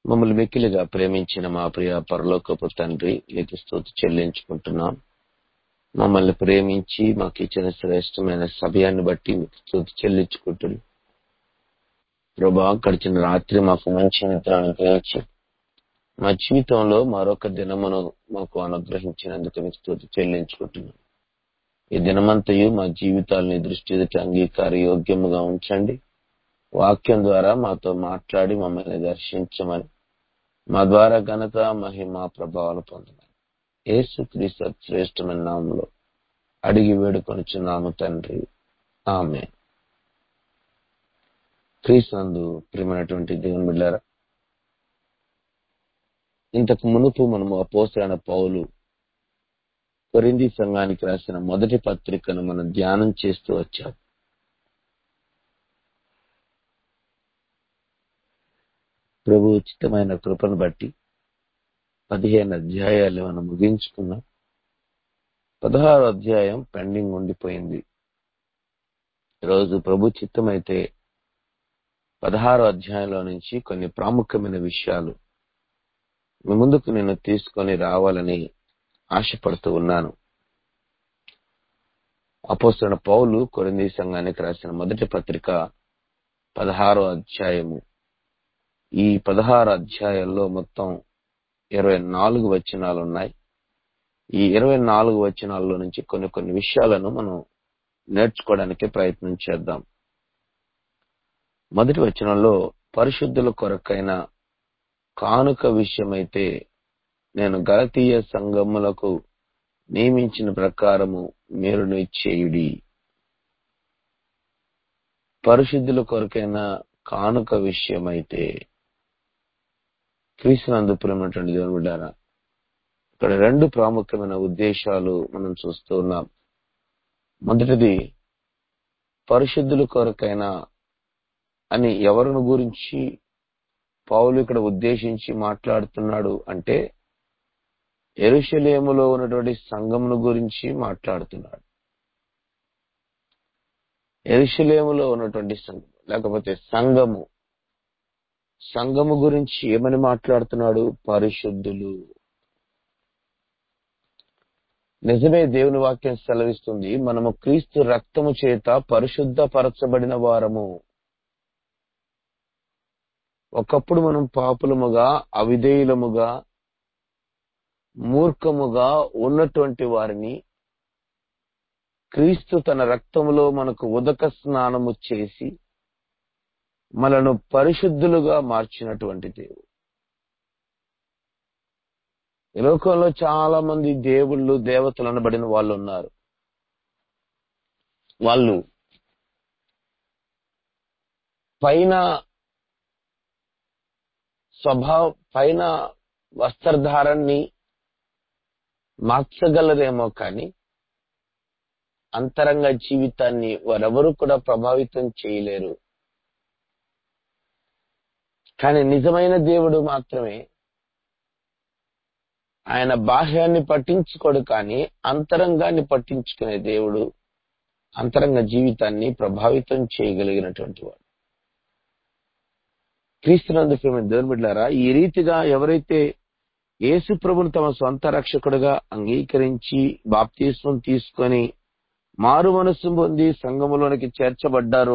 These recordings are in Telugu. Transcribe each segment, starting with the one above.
మమ్మల్ని మిక్కిలిగా ప్రేమించిన మా ప్రియ పరలోకపు తండ్రి నీకు స్థుతి చెల్లించుకుంటున్నాం మమ్మల్ని ప్రేమించి మాకు ఇచ్చిన శ్రేష్టమైన సమయాన్ని బట్టి మీకు స్థుతి చెల్లించుకుంటున్నాం ప్రభా గడిచిన రాత్రి మాకు మంచి నిద్ర అనుగ్రహించి మా జీవితంలో మరొక దినమును మాకు అనుగ్రహించినందుకు మీకు స్థుతి చెల్లించుకుంటున్నాం ఈ దినమంతయు మా జీవితాలని దృష్టి ఎదుట అంగీకార యోగ్యముగా ఉంచండి వాక్యం ద్వారా మాతో మాట్లాడి మమ్మల్ని దర్శించమని మా ద్వారా ఘనత మహిమ ప్రభావాలు పొందమని యేసు క్రీస్తు శ్రేష్టమైన నామంలో అడిగి వేడుకొనుచున్నాము తండ్రి ఆమె క్రీస్తునందు ప్రియమైనటువంటి దేవుని బిడ్డారా ఇంతకు మునుపు మనము అపోసరైన పౌలు కొరింది సంఘానికి రాసిన మొదటి పత్రికను మనం ధ్యానం చేస్తూ వచ్చాం ప్రభు ఉచితమైన కృపను బట్టి పదిహేను అధ్యాయాలు మనం ముగించుకున్నాం పదహారు అధ్యాయం పెండింగ్ ఉండిపోయింది ఈరోజు ప్రభు చిత్తమైతే పదహారు అధ్యాయంలో నుంచి కొన్ని ప్రాముఖ్యమైన విషయాలు మీ ముందుకు నేను తీసుకొని రావాలని ఆశపడుతూ ఉన్నాను అపోస్తున్న పౌలు కొరింది సంఘానికి రాసిన మొదటి పత్రిక పదహారో అధ్యాయము ఈ పదహారు అధ్యాయాల్లో మొత్తం ఇరవై నాలుగు వచనాలు ఉన్నాయి ఈ ఇరవై నాలుగు వచనాల్లో నుంచి కొన్ని కొన్ని విషయాలను మనం నేర్చుకోవడానికి ప్రయత్నం చేద్దాం మొదటి వచనంలో పరిశుద్ధుల కొరకైన కానుక విషయమైతే నేను గలతీయ సంఘములకు నియమించిన ప్రకారము మీరు చేయుడి పరిశుద్ధుల కొరకైన కానుక విషయమైతే క్రీస్తునందు ప్రేమటువంటి దేవుని బిడ్డారా ఇక్కడ రెండు ప్రాముఖ్యమైన ఉద్దేశాలు మనం చూస్తూ ఉన్నాం మొదటిది పరిశుద్ధుల కొరకైన అని ఎవరిని గురించి పౌలు ఇక్కడ ఉద్దేశించి మాట్లాడుతున్నాడు అంటే ఎరుషలేములో ఉన్నటువంటి సంఘమును గురించి మాట్లాడుతున్నాడు ఎరుషలేములో ఉన్నటువంటి సంఘం లేకపోతే సంఘము సంఘము గురించి ఏమని మాట్లాడుతున్నాడు పరిశుద్ధులు నిజమే దేవుని వాక్యం సెలవిస్తుంది మనము క్రీస్తు రక్తము చేత పరిశుద్ధపరచబడిన వారము ఒకప్పుడు మనం పాపులముగా అవిధేయులముగా మూర్ఖముగా ఉన్నటువంటి వారిని క్రీస్తు తన రక్తములో మనకు ఉదక స్నానము చేసి మనను పరిశుద్ధులుగా మార్చినటువంటి దేవుడు ఈ లోకంలో చాలా మంది దేవుళ్ళు దేవతలు అనబడిన వాళ్ళు ఉన్నారు వాళ్ళు పైన స్వభావ పైన వస్త్రధారాన్ని మార్చగలరేమో కానీ అంతరంగ జీవితాన్ని వారెవరూ కూడా ప్రభావితం చేయలేరు కానీ నిజమైన దేవుడు మాత్రమే ఆయన బాహ్యాన్ని పట్టించుకోడు కానీ అంతరంగాన్ని పట్టించుకునే దేవుడు అంతరంగ జీవితాన్ని ప్రభావితం చేయగలిగినటువంటి వాడు క్రీస్తునందు ప్రేమ దేవుని బిడ్డారా ఈ రీతిగా ఎవరైతే యేసు ప్రభును తమ సొంత రక్షకుడుగా అంగీకరించి బాప్తీస్వం తీసుకొని మారు మనస్సు పొంది సంఘములోనికి చేర్చబడ్డారో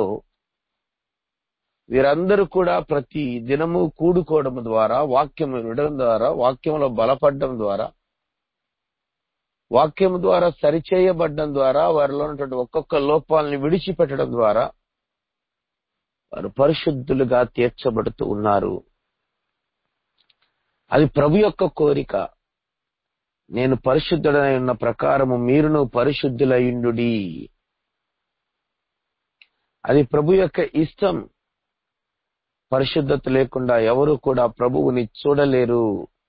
వీరందరూ కూడా ప్రతి దినము కూడుకోవడం ద్వారా వాక్యం వినడం ద్వారా వాక్యంలో బలపడడం ద్వారా వాక్యం ద్వారా సరిచేయబడడం ద్వారా వారిలో ఉన్నటువంటి ఒక్కొక్క లోపాలని విడిచిపెట్టడం ద్వారా వారు పరిశుద్ధులుగా తీర్చబడుతూ ఉన్నారు అది ప్రభు యొక్క కోరిక నేను పరిశుద్ధుడై ఉన్న ప్రకారము మీరును పరిశుద్ధులయుండు అది ప్రభు యొక్క ఇష్టం పరిశుద్ధత లేకుండా ఎవరు కూడా ప్రభువుని చూడలేరు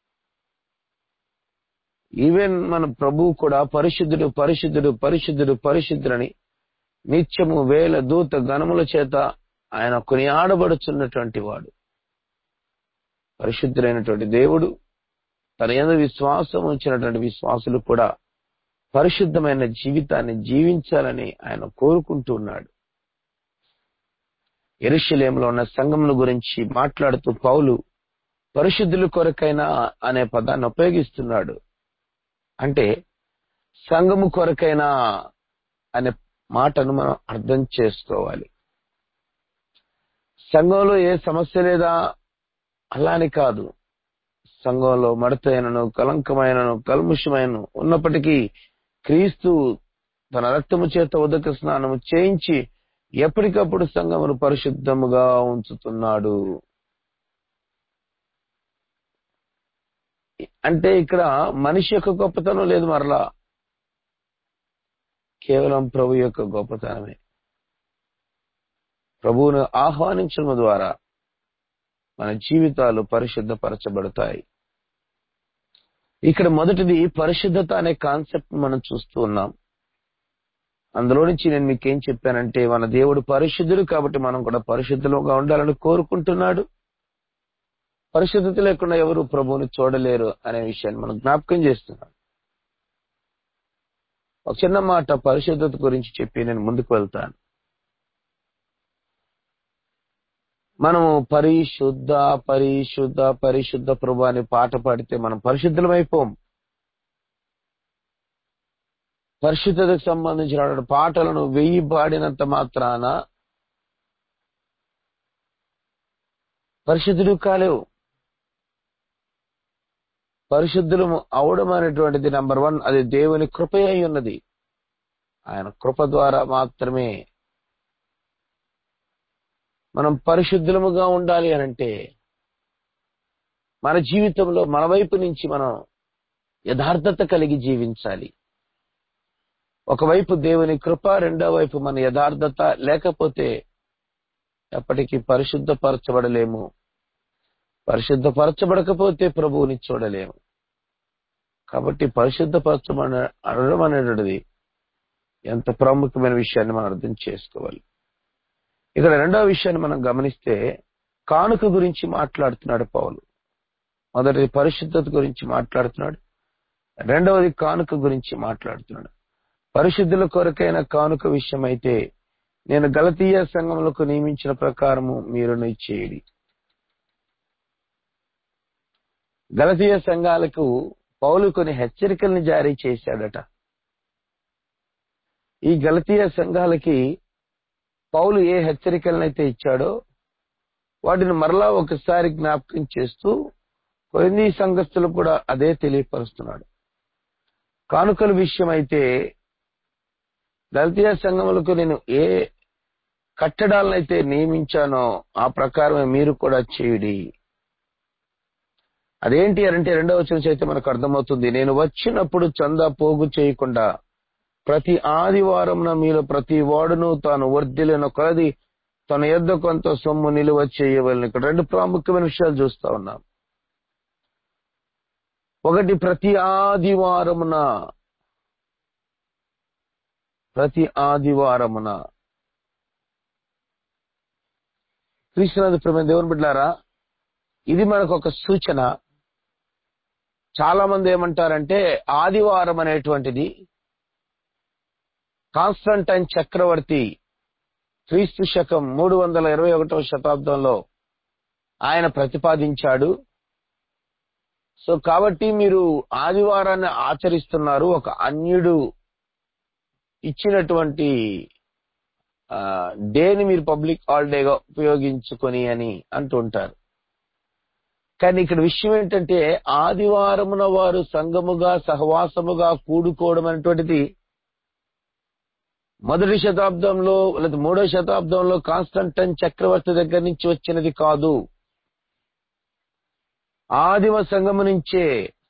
ఈవెన్ మన ప్రభువు కూడా పరిశుద్ధుడు పరిశుద్ధుడు పరిశుద్ధుడు పరిశుద్ధుడని నిత్యము వేల దూత గణముల చేత ఆయన కొనియాడబడుచున్నటువంటి వాడు పరిశుద్ధులైనటువంటి దేవుడు తన ఎందు విశ్వాసం ఉంచినటువంటి విశ్వాసులు కూడా పరిశుద్ధమైన జీవితాన్ని జీవించాలని ఆయన కోరుకుంటూ ఉన్నాడు ఎరుషలేంలో ఉన్న సంఘమును గురించి మాట్లాడుతూ పౌలు పరిశుద్ధుల కొరకైనా అనే పదాన్ని ఉపయోగిస్తున్నాడు అంటే సంఘము కొరకైనా అనే మాటను మనం అర్థం చేసుకోవాలి సంఘంలో ఏ సమస్య లేదా అలా అని కాదు సంఘంలో మడతైనను కలంకమైనను కల్ముషమైనను ఉన్నప్పటికీ క్రీస్తు తన రక్తము చేత ఉదక స్నానము చేయించి ఎప్పటికప్పుడు సంఘమును పరిశుద్ధముగా ఉంచుతున్నాడు అంటే ఇక్కడ మనిషి యొక్క గొప్పతనం లేదు మరలా కేవలం ప్రభు యొక్క గొప్పతనమే ప్రభువును ఆహ్వానించడం ద్వారా మన జీవితాలు పరిశుద్ధపరచబడతాయి ఇక్కడ మొదటిది పరిశుద్ధత అనే కాన్సెప్ట్ మనం చూస్తూ ఉన్నాం అందులో నుంచి నేను మీకేం చెప్పానంటే మన దేవుడు పరిశుద్ధుడు కాబట్టి మనం కూడా పరిశుద్ధులుగా ఉండాలని కోరుకుంటున్నాడు పరిశుద్ధత లేకుండా ఎవరు ప్రభువుని చూడలేరు అనే విషయాన్ని మనం జ్ఞాపకం చేస్తున్నాం ఒక చిన్న మాట పరిశుద్ధత గురించి చెప్పి నేను ముందుకు వెళ్తాను మనము పరిశుద్ధ పరిశుద్ధ పరిశుద్ధ ప్రభు అని పాట పాడితే మనం పరిశుద్ధులమైపోం పరిశుద్ధతకు సంబంధించిన పాటలను వెయ్యి పాడినంత మాత్రాన పరిశుద్ధుడు కాలేవు పరిశుద్ధులు అవడం అనేటువంటిది నంబర్ వన్ అది దేవుని కృప అయి ఉన్నది ఆయన కృప ద్వారా మాత్రమే మనం పరిశుద్ధులముగా ఉండాలి అనంటే మన జీవితంలో మన వైపు నుంచి మనం యథార్థత కలిగి జీవించాలి ఒకవైపు దేవుని కృప రెండో వైపు మన యథార్థత లేకపోతే ఎప్పటికీ పరిశుద్ధపరచబడలేము పరిశుద్ధపరచబడకపోతే ప్రభువుని చూడలేము కాబట్టి పరిశుద్ధపరచబడ అనడం అనేటువంటిది ఎంత ప్రాముఖ్యమైన విషయాన్ని మనం అర్థం చేసుకోవాలి ఇక్కడ రెండవ విషయాన్ని మనం గమనిస్తే కానుక గురించి మాట్లాడుతున్నాడు పౌలు మొదటిది పరిశుద్ధత గురించి మాట్లాడుతున్నాడు రెండవది కానుక గురించి మాట్లాడుతున్నాడు పరిశుద్ధుల కొరకైన కానుక విషయం అయితే నేను గలతీయ సంఘములకు నియమించిన ప్రకారము మీరు చేయడి గలతీయ సంఘాలకు పౌలు కొన్ని హెచ్చరికల్ని జారీ చేశాడట ఈ గలతీయ సంఘాలకి పౌలు ఏ హెచ్చరికలనైతే ఇచ్చాడో వాటిని మరలా ఒకసారి జ్ఞాపకం చేస్తూ కొన్ని సంఘస్థులు కూడా అదే తెలియపరుస్తున్నాడు కానుకల విషయం అయితే దళితీయ సంఘములకు నేను ఏ కట్టడాలనైతే నియమించానో ఆ ప్రకారమే మీరు కూడా చేయుడి అదేంటి అంటే రెండవ వచ్చిన అయితే మనకు అర్థమవుతుంది నేను వచ్చినప్పుడు చందా పోగు చేయకుండా ప్రతి ఆదివారం మీలో ప్రతి వాడును తాను వర్ధిలిన కొలది తన యొద్ద కొంత సొమ్ము నిలువ చేయవలని ఇక్కడ రెండు ప్రాముఖ్యమైన విషయాలు చూస్తా ఉన్నాం ఒకటి ప్రతి ఆదివారమున ప్రతి ఆదివారమున క్రీస్తునాథ్ ప్రేమ దేవుని బిడ్డారా ఇది మనకు ఒక సూచన చాలా మంది ఏమంటారంటే ఆదివారం అనేటువంటిది కాన్స్టంటైన్ చక్రవర్తి క్రీస్తు శకం మూడు వందల ఇరవై ఒకటవ శతాబ్దంలో ఆయన ప్రతిపాదించాడు సో కాబట్టి మీరు ఆదివారాన్ని ఆచరిస్తున్నారు ఒక అన్యుడు ఇచ్చినటువంటి డేని మీరు పబ్లిక్ హాలిడేగా ఉపయోగించుకొని అని అంటుంటారు కానీ ఇక్కడ విషయం ఏంటంటే ఆదివారమున వారు సంఘముగా సహవాసముగా కూడుకోవడం అనేటువంటిది మొదటి శతాబ్దంలో లేదా మూడో శతాబ్దంలో కాన్స్టంటైన్ చక్రవర్తి దగ్గర నుంచి వచ్చినది కాదు ఆదిమ సంఘము నుంచే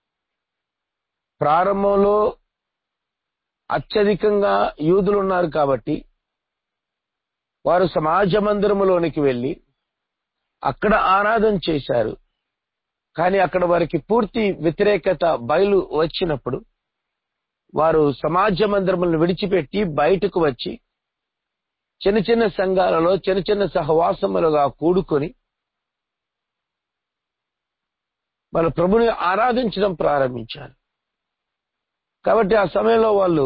ప్రారంభంలో అత్యధికంగా యూదులు ఉన్నారు కాబట్టి వారు సమాజ మందిరములోనికి వెళ్లి అక్కడ ఆరాధన చేశారు కానీ అక్కడ వారికి పూర్తి వ్యతిరేకత బయలు వచ్చినప్పుడు వారు సమాజ మందిరములను విడిచిపెట్టి బయటకు వచ్చి చిన్న చిన్న సంఘాలలో చిన్న చిన్న సహవాసములుగా కూడుకొని వాళ్ళ ప్రభుని ఆరాధించడం ప్రారంభించారు కాబట్టి ఆ సమయంలో వాళ్ళు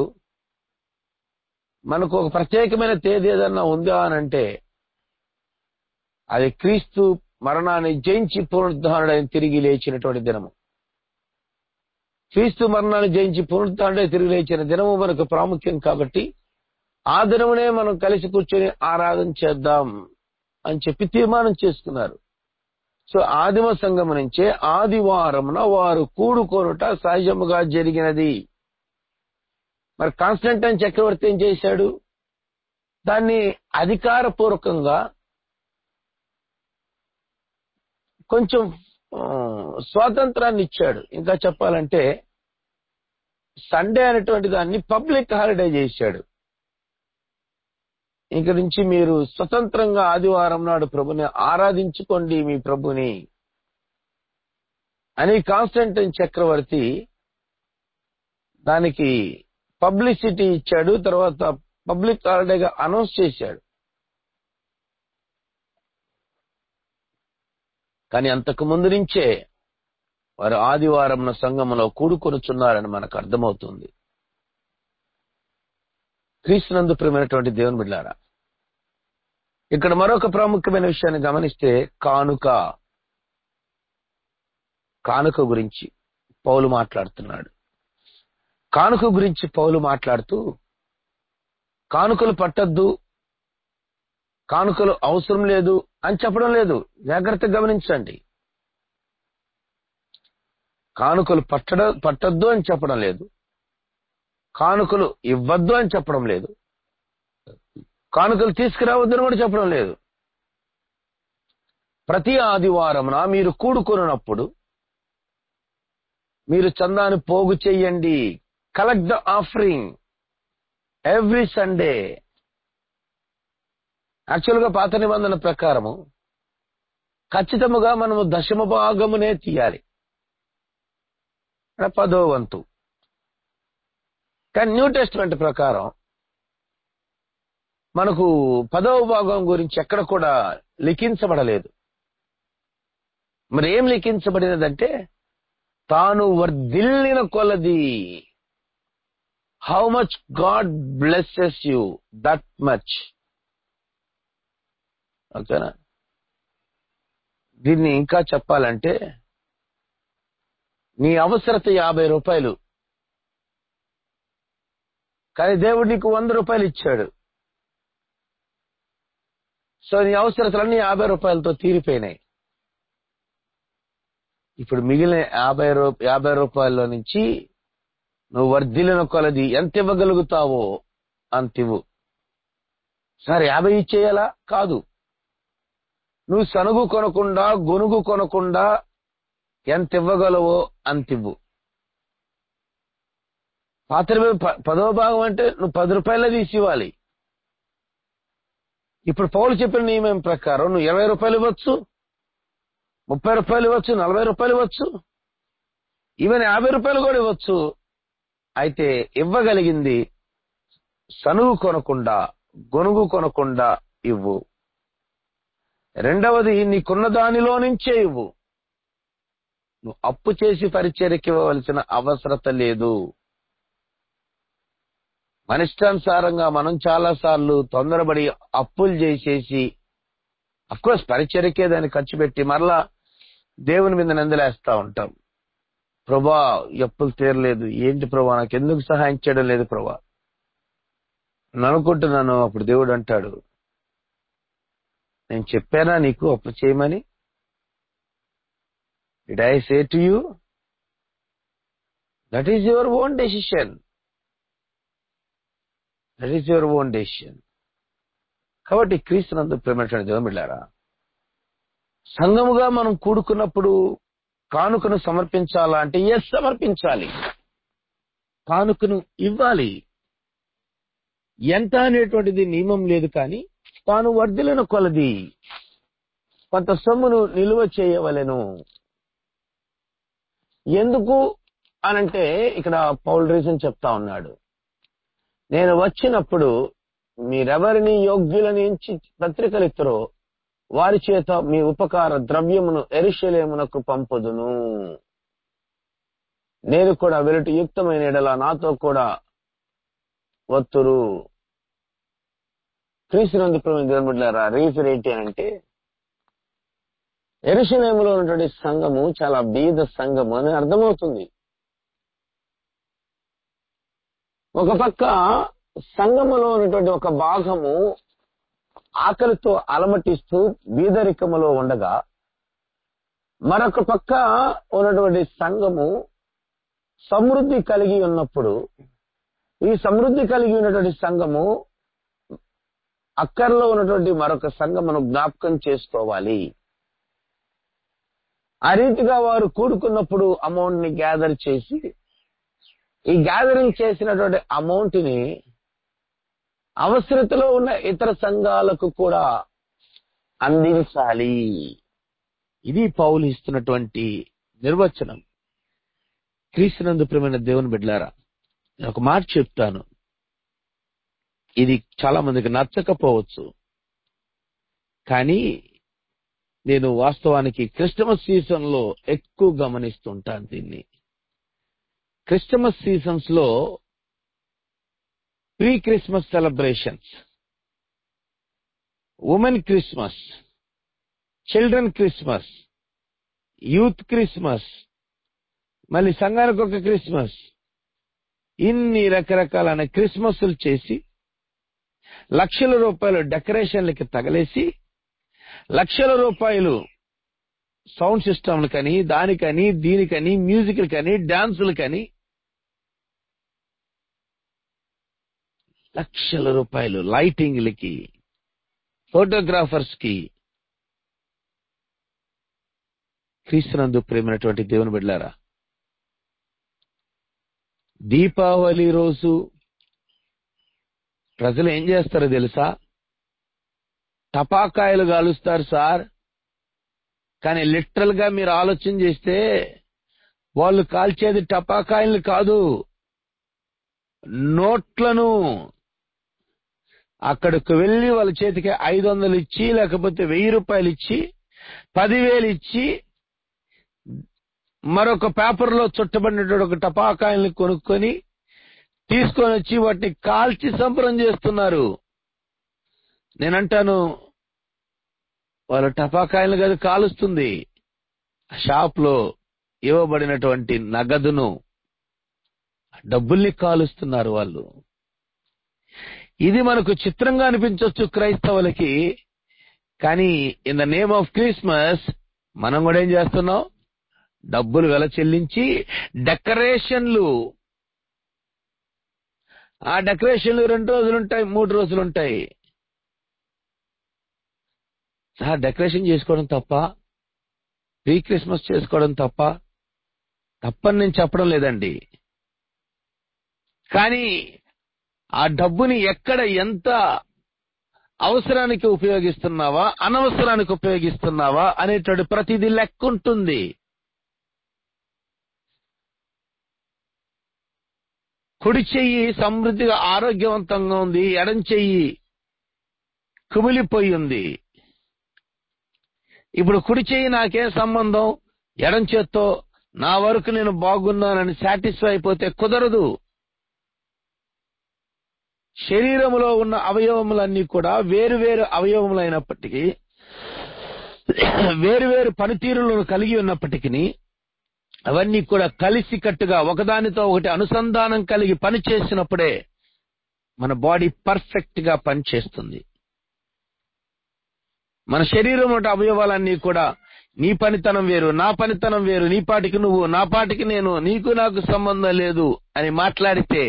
మనకు ఒక ప్రత్యేకమైన తేదీ ఏదన్నా ఉందా అని అంటే అది క్రీస్తు మరణాన్ని జయించి పునరుద్ధారుడైన తిరిగి లేచినటువంటి దినము క్రీస్తు మరణాన్ని జయించి పునరుద్ధారుడై తిరిగి లేచిన దినము మనకు ప్రాముఖ్యం కాబట్టి ఆ దినమునే మనం కలిసి కూర్చొని ఆరాధన చేద్దాం అని చెప్పి తీర్మానం చేసుకున్నారు సో ఆదిమ సంఘం నుంచే ఆదివారమున వారు కూడుకొనుట సహజముగా జరిగినది మరి కాన్స్టంటైన్ చక్రవర్తి ఏం చేశాడు దాన్ని అధికారపూర్వకంగా కొంచెం ఆ, స్వాతంత్రాన్ని ఇచ్చాడు ఇంకా చెప్పాలంటే సండే అనేటువంటి దాన్ని పబ్లిక్ హాలిడే చేశాడు ఇంక నుంచి మీరు స్వతంత్రంగా ఆదివారం నాడు ప్రభుని ఆరాధించుకోండి మీ ప్రభుని అని కాన్స్టంటైన్ చక్రవర్తి దానికి పబ్లిసిటీ ఇచ్చాడు తర్వాత పబ్లిక్ హాలిడేగా అనౌన్స్ చేశాడు కానీ అంతకు ముందు నుంచే వారు ఆదివారం సంఘములో కూడుకొనుచున్నారని మనకు అర్థమవుతుంది క్రీస్తునందు ప్రియమైనటువంటి దేవుని బిడ్డారా ఇక్కడ మరొక ప్రాముఖ్యమైన విషయాన్ని గమనిస్తే కానుక కానుక గురించి పౌలు మాట్లాడుతున్నాడు కానుక గురించి పౌలు మాట్లాడుతూ కానుకలు పట్టద్దు కానుకలు అవసరం లేదు అని చెప్పడం లేదు జాగ్రత్తగా గమనించండి కానుకలు పట్టడం పట్టద్దు అని చెప్పడం లేదు కానుకలు ఇవ్వద్దు అని చెప్పడం లేదు కానుకలు తీసుకురావద్దని కూడా చెప్పడం లేదు ప్రతి ఆదివారమున మీరు కూడుకొనున్నప్పుడు మీరు చందాను పోగు చెయ్యండి collect the offering every Sunday actual గా పాత నిబంధన ప్రకారము ఖచ్చితముగా మనము దశమ భాగమునే తీయాలి అంటే పదో వంతు కానీ న్యూ టెస్ట్మెంట్ ప్రకారం మనకు పదవ భాగం గురించి ఎక్కడ కూడా లిఖించబడలేదు మరి ఏం లిఖించబడినదంటే తాను వర్ధిల్లిన కొలది how much God blesses you that much ఓకేనా దీన్ని ఇంకా చెప్పాలంటే నీ అవసరత యాభై రూపాయలు కానీ దేవుడు నీకు వంద రూపాయలు ఇచ్చాడు సో నీ అవసరతలన్నీ యాభై రూపాయలతో తీరిపోయినాయి ఇప్పుడు మిగిలిన యాభై రూ యాభై రూపాయల నుంచి నువ్వు వర్ధిల్లిన కొలది ఎంత ఇవ్వగలుగుతావో అంత ఇవ్వు సరే యాభై ఇచ్చేయాలా కాదు నువ్వు సనుగు కొనకుండా గొనుగు కొనకుండా ఎంత ఇవ్వగలవో అంత ఇవ్వు పాత రూపాయలు ప- పదవ భాగం అంటే నువ్వు పది రూపాయలే తీసి ఇవ్వాలి ఇప్పుడు పౌలు చెప్పిన నియమం ప్రకారం నువ్వు ఇరవై రూపాయలు ఇవ్వచ్చు ముప్పై రూపాయలు ఇవ్వచ్చు నలభై రూపాయలు ఇవ్వచ్చు ఈవెన్ యాభై రూపాయలు కూడా ఇవ్వచ్చు అయితే ఇవ్వగలిగింది సనుగు కొనకుండా గొనుగు కొనకుండా ఇవ్వు రెండవది నీకున్న దానిలో నుంచే ఇవ్వు నువ్వు అప్పు చేసి పరిచర్యకి ఇవ్వవలసిన అవసరత లేదు మన ఇష్టానుసారంగా మనం చాలా సార్లు తొందరపడి అప్పులు చేసేసి కోర్స్ పరిచర్యకే దాన్ని ఖర్చు పెట్టి మరలా దేవుని మీద నిందలేస్తా ఉంటాం ప్రభా ఈ అప్పులు తీరలేదు ఏంటి ప్రభా నాకు ఎందుకు సహాయం చేయడం లేదు ప్రభా నేను అనుకుంటున్నాను అప్పుడు దేవుడు అంటాడు నేను చెప్పానా నీకు అప్పు చేయమని did I say to you that is your own decision that is your own decision కాబట్టి క్రీస్తునందు ప్రేమటువంటి దేవుని బిడ్డారా సంఘముగా మనం కూడుకున్నప్పుడు కానుకను సమర్పించాలా అంటే ఎస్ సమర్పించాలి కానుకను ఇవ్వాలి ఎంత అనేటువంటిది నియమం లేదు కానీ తాను వర్ధిలిన కొలది కొంత సొమ్మును నిలువ చేయవలెను ఎందుకు అనంటే ఇక్కడ పౌల్ రీజన్ చెప్తా ఉన్నాడు నేను వచ్చినప్పుడు మీరెవరిని యోగ్యులని ఎంచి పత్రికలు ఇద్దరో వారి చేత మీ ఉపకార ద్రవ్యమును ఎరుషలేమునకు పంపుదును నేను కూడా వెలుటి యుక్తమైన ఎడల నాతో కూడా వత్తురు క్రీస్తునందు దేవుడులారా రీజన్ ఏంటి అని అంటే ఎరుషలేములో ఉన్నటువంటి సంఘము చాలా బీద సంఘము అని అర్థమవుతుంది ఒక పక్క సంఘములో ఉన్నటువంటి ఒక భాగము ఆకలితో అలమటిస్తూ బీదరికములో ఉండగా మరొక పక్క ఉన్నటువంటి సంఘము సమృద్ధి కలిగి ఉన్నప్పుడు ఈ సమృద్ధి కలిగి ఉన్నటువంటి సంఘము అక్కర్లో ఉన్నటువంటి మరొక సంఘమును జ్ఞాపకం చేసుకోవాలి ఆ రీతిగా వారు కూడుకున్నప్పుడు అమౌంట్ ని గ్యాదర్ చేసి ఈ గ్యాదరింగ్ చేసినటువంటి అమౌంట్ ని అవసరతలో ఉన్న ఇతర సంఘాలకు కూడా అందించాలి ఇది పౌలు ఇస్తున్నటువంటి నిర్వచనం క్రీస్తునందు ప్రేమైన దేవుని బిడ్డారా నేను ఒక మాట చెప్తాను ఇది చాలా మందికి నచ్చకపోవచ్చు కానీ నేను వాస్తవానికి క్రిస్టమస్ సీజన్ లో ఎక్కువ గమనిస్తుంటాను దీన్ని క్రిస్టమస్ సీజన్స్ లో pre Christmas celebrations women Christmas children Christmas youth Christmas మళ్ళీ సంఘానికి ఒక క్రిస్మస్ ఇన్ని రకరకాలైన క్రిస్మస్లు చేసి లక్షల రూపాయలు డెకరేషన్లకి తగలేసి లక్షల రూపాయలు సౌండ్ సిస్టమ్లకని దానికని దీనికని మ్యూజిక్లకని డాన్సులకని లక్షల రూపాయలు లైటింగ్లకి ఫోటోగ్రాఫర్స్ కి క్రీస్తునందు ప్రేమైనటువంటి దేవుని బిడ్డారా దీపావళి రోజు ప్రజలు ఏం చేస్తారో తెలుసా టపాకాయలు కాలుస్తారు సార్ కానీ లిటరల్ గా మీరు ఆలోచన చేస్తే వాళ్ళు కాల్చేది టపాకాయలు కాదు నోట్లను అక్కడికి వెళ్లి వాళ్ళ చేతికి ఐదు వందలు ఇచ్చి లేకపోతే వెయ్యి రూపాయలు ఇచ్చి పదివేలు ఇచ్చి మరొక పేపర్లో చుట్టబడినటువంటి ఒక టపాకాయల్ని కొనుక్కొని తీసుకొని వచ్చి వాటిని కాల్చి సంబరం చేస్తున్నారు నేనంటాను వాళ్ళు టపాకాయలు కాదు కాలుస్తుంది షాప్ లో ఇవ్వబడినటువంటి నగదును డబ్బుల్ని కాలుస్తున్నారు వాళ్ళు ఇది మనకు చిత్రంగా అనిపించవచ్చు క్రైస్తవులకి కానీ in the name of Christmas మనం కూడా ఏం చేస్తున్నాం డబ్బులు వెల చెల్లించి డెకరేషన్లు ఆ డెకరేషన్లు రెండు రోజులు ఉంటాయి మూడు రోజులు ఉంటాయి సార్ డెకరేషన్ చేసుకోవడం తప్ప ప్రీ క్రిస్మస్ చేసుకోవడం తప్ప తప్పని నేను చెప్పడం లేదండి కానీ ఆ డబ్బుని ఎక్కడ ఎంత అవసరానికి ఉపయోగిస్తున్నావా అనవసరానికి ఉపయోగిస్తున్నావా అనేటువంటి ప్రతిదీ లెక్క ఉంటుంది కుడి చెయ్యి సమృద్ధిగా ఆరోగ్యవంతంగా ఉంది ఎడం చెయ్యి కుమిలిపోయి ఉంది ఇప్పుడు కుడి చెయ్యి నాకేం సంబంధం ఎడం చేత్తో నా వరకు నేను బాగున్నానని సాటిస్ఫై అయిపోతే కుదరదు శరీరములో ఉన్న అవయవములన్నీ కూడా వేరు వేరు అవయవములైనప్పటికీ వేరు వేరు పనితీరులను కలిగి ఉన్నప్పటికీ అవన్నీ కూడా కలిసి కట్టుగా ఒకదానితో ఒకటి అనుసంధానం కలిగి పని చేసినప్పుడే మన బాడీ పర్ఫెక్ట్ గా పనిచేస్తుంది మన శరీరం అవయవాలన్నీ కూడా నీ పనితనం వేరు నా పనితనం వేరు నీ పాటికి నువ్వు నా పాటికి నేను నీకు నాకు సంబంధం లేదు అని మాట్లాడితే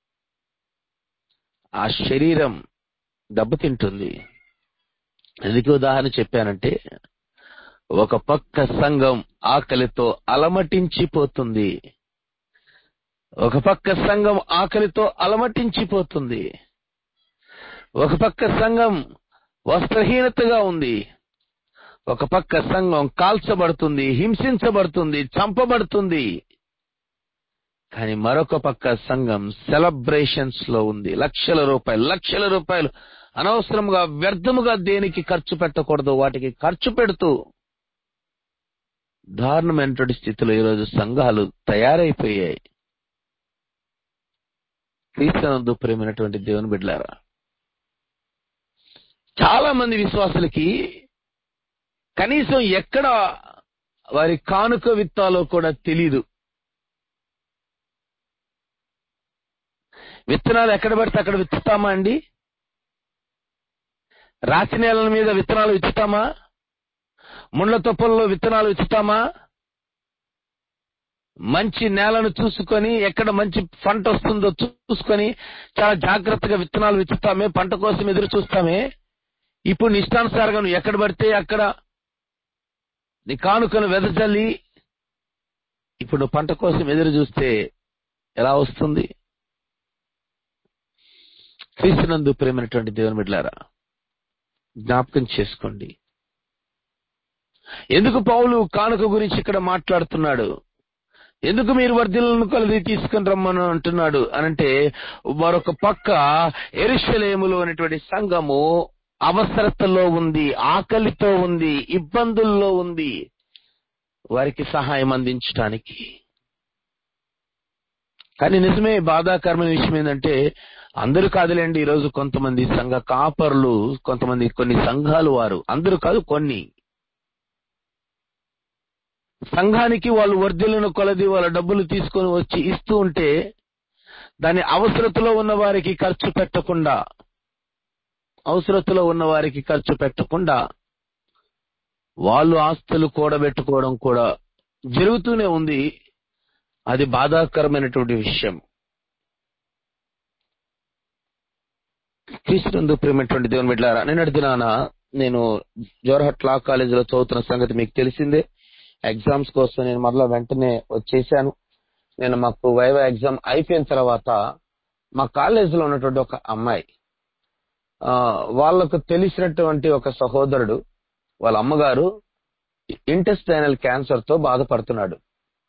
ఆ శరీరం దెబ్బతింటుంది ఎందుకు ఉదాహరణ చెప్పానంటే ఒక పక్క సంఘం ఆకలితో అలమటించిపోతుంది ఒక పక్క సంఘం ఆకలితో అలమటించిపోతుంది ఒక పక్క సంఘం వస్త్రహీనతగా ఉంది ఒక పక్క సంఘం కాల్చబడుతుంది హింసించబడుతుంది చంపబడుతుంది కానీ మరొక పక్క సంఘం సెలబ్రేషన్స్ లో ఉంది లక్షల రూపాయలు లక్షల రూపాయలు అనవసరంగా వ్యర్థముగా దేనికి ఖర్చు పెట్టకూడదు వాటికి ఖర్చు పెడుతూ దారుణమైనటువంటి స్థితిలో ఈరోజు సంఘాలు తయారైపోయాయి క్రీస్తునందు ప్రేమైనటువంటి దేవుని బిడ్డలారా చాలా మంది విశ్వాసులకి కనీసం ఎక్కడ వారి కానుక విత్తాలో కూడా తెలీదు విత్తనాలు ఎక్కడ పడితే అక్కడ విత్తుతామా అండి రాతి నేలల మీద విత్తనాలు విత్తుతామా ముండ్ల తొప్పల్లో విత్తనాలు విత్తుతామా మంచి నేలను చూసుకొని ఎక్కడ మంచి పంట వస్తుందో చూసుకొని చాలా జాగ్రత్తగా విత్తనాలు విత్తుతామే పంట కోసం ఎదురు చూస్తామే ఇప్పుడు నీ ఇష్టానుసారంగా నువ్వు ఎక్కడ పడితే అక్కడ నీ కానుకను వెదజల్లి ఇప్పుడు నువ్వు పంట కోసం ఎదురు చూస్తే ఎలా వస్తుంది క్రీస్తునందు ప్రేమైనటువంటి దేవుని బిడ్డారా జ్ఞాపకం చేసుకోండి ఎందుకు పౌలు కానుక గురించి ఇక్కడ మాట్లాడుతున్నాడు ఎందుకు మీరు వర్ధిలను కలిసి తీసుకుని రమ్మని అంటున్నాడు అనంటే మరొక పక్క ఎరుషలేములో అనేటువంటి సంఘము అవసరతలో ఉంది ఆకలితో ఉంది ఇబ్బందుల్లో ఉంది వారికి సహాయం అందించడానికి కానీ నిజమే బాధాకరమైన విషయం ఏంటంటే అందరూ కాదులేండి ఈరోజు కొంతమంది సంఘ కాపర్లు కొంతమంది కొన్ని సంఘాలు వారు అందరూ కాదు కొన్ని సంఘానికి వాళ్ళు వర్ధిలను కొలది వాళ్ళ డబ్బులు తీసుకొని వచ్చి ఇస్తూ ఉంటే దాని అవసరతలో ఉన్న వారికి ఖర్చు పెట్టకుండా అవసరతలో ఉన్న వారికి ఖర్చు పెట్టకుండా వాళ్ళు ఆస్తులు కూడబెట్టుకోవడం కూడా జరుగుతూనే ఉంది అది బాధాకరమైనటువంటి విషయం క్రీస్తునందు ప్రేమటువంటి దేవుని బిడ్డారా నిన్నటి దినాన నేను జోర్హట్ లా కాలేజీలో చదువుతున్న సంగతి మీకు తెలిసిందే ఎగ్జామ్స్ కోసం నేను మరలా వెంటనే వచ్చేసాను నేను మాకు వైవా ఎగ్జామ్ అయిపోయిన తర్వాత మా కాలేజీలో ఉన్నటువంటి ఒక అమ్మాయి ఆ, వాళ్ళకు తెలిసినటువంటి ఒక సహోదరుడు వాళ్ళ అమ్మగారు ఇంటెస్టైనల్ క్యాన్సర్ తో బాధపడుతున్నాడు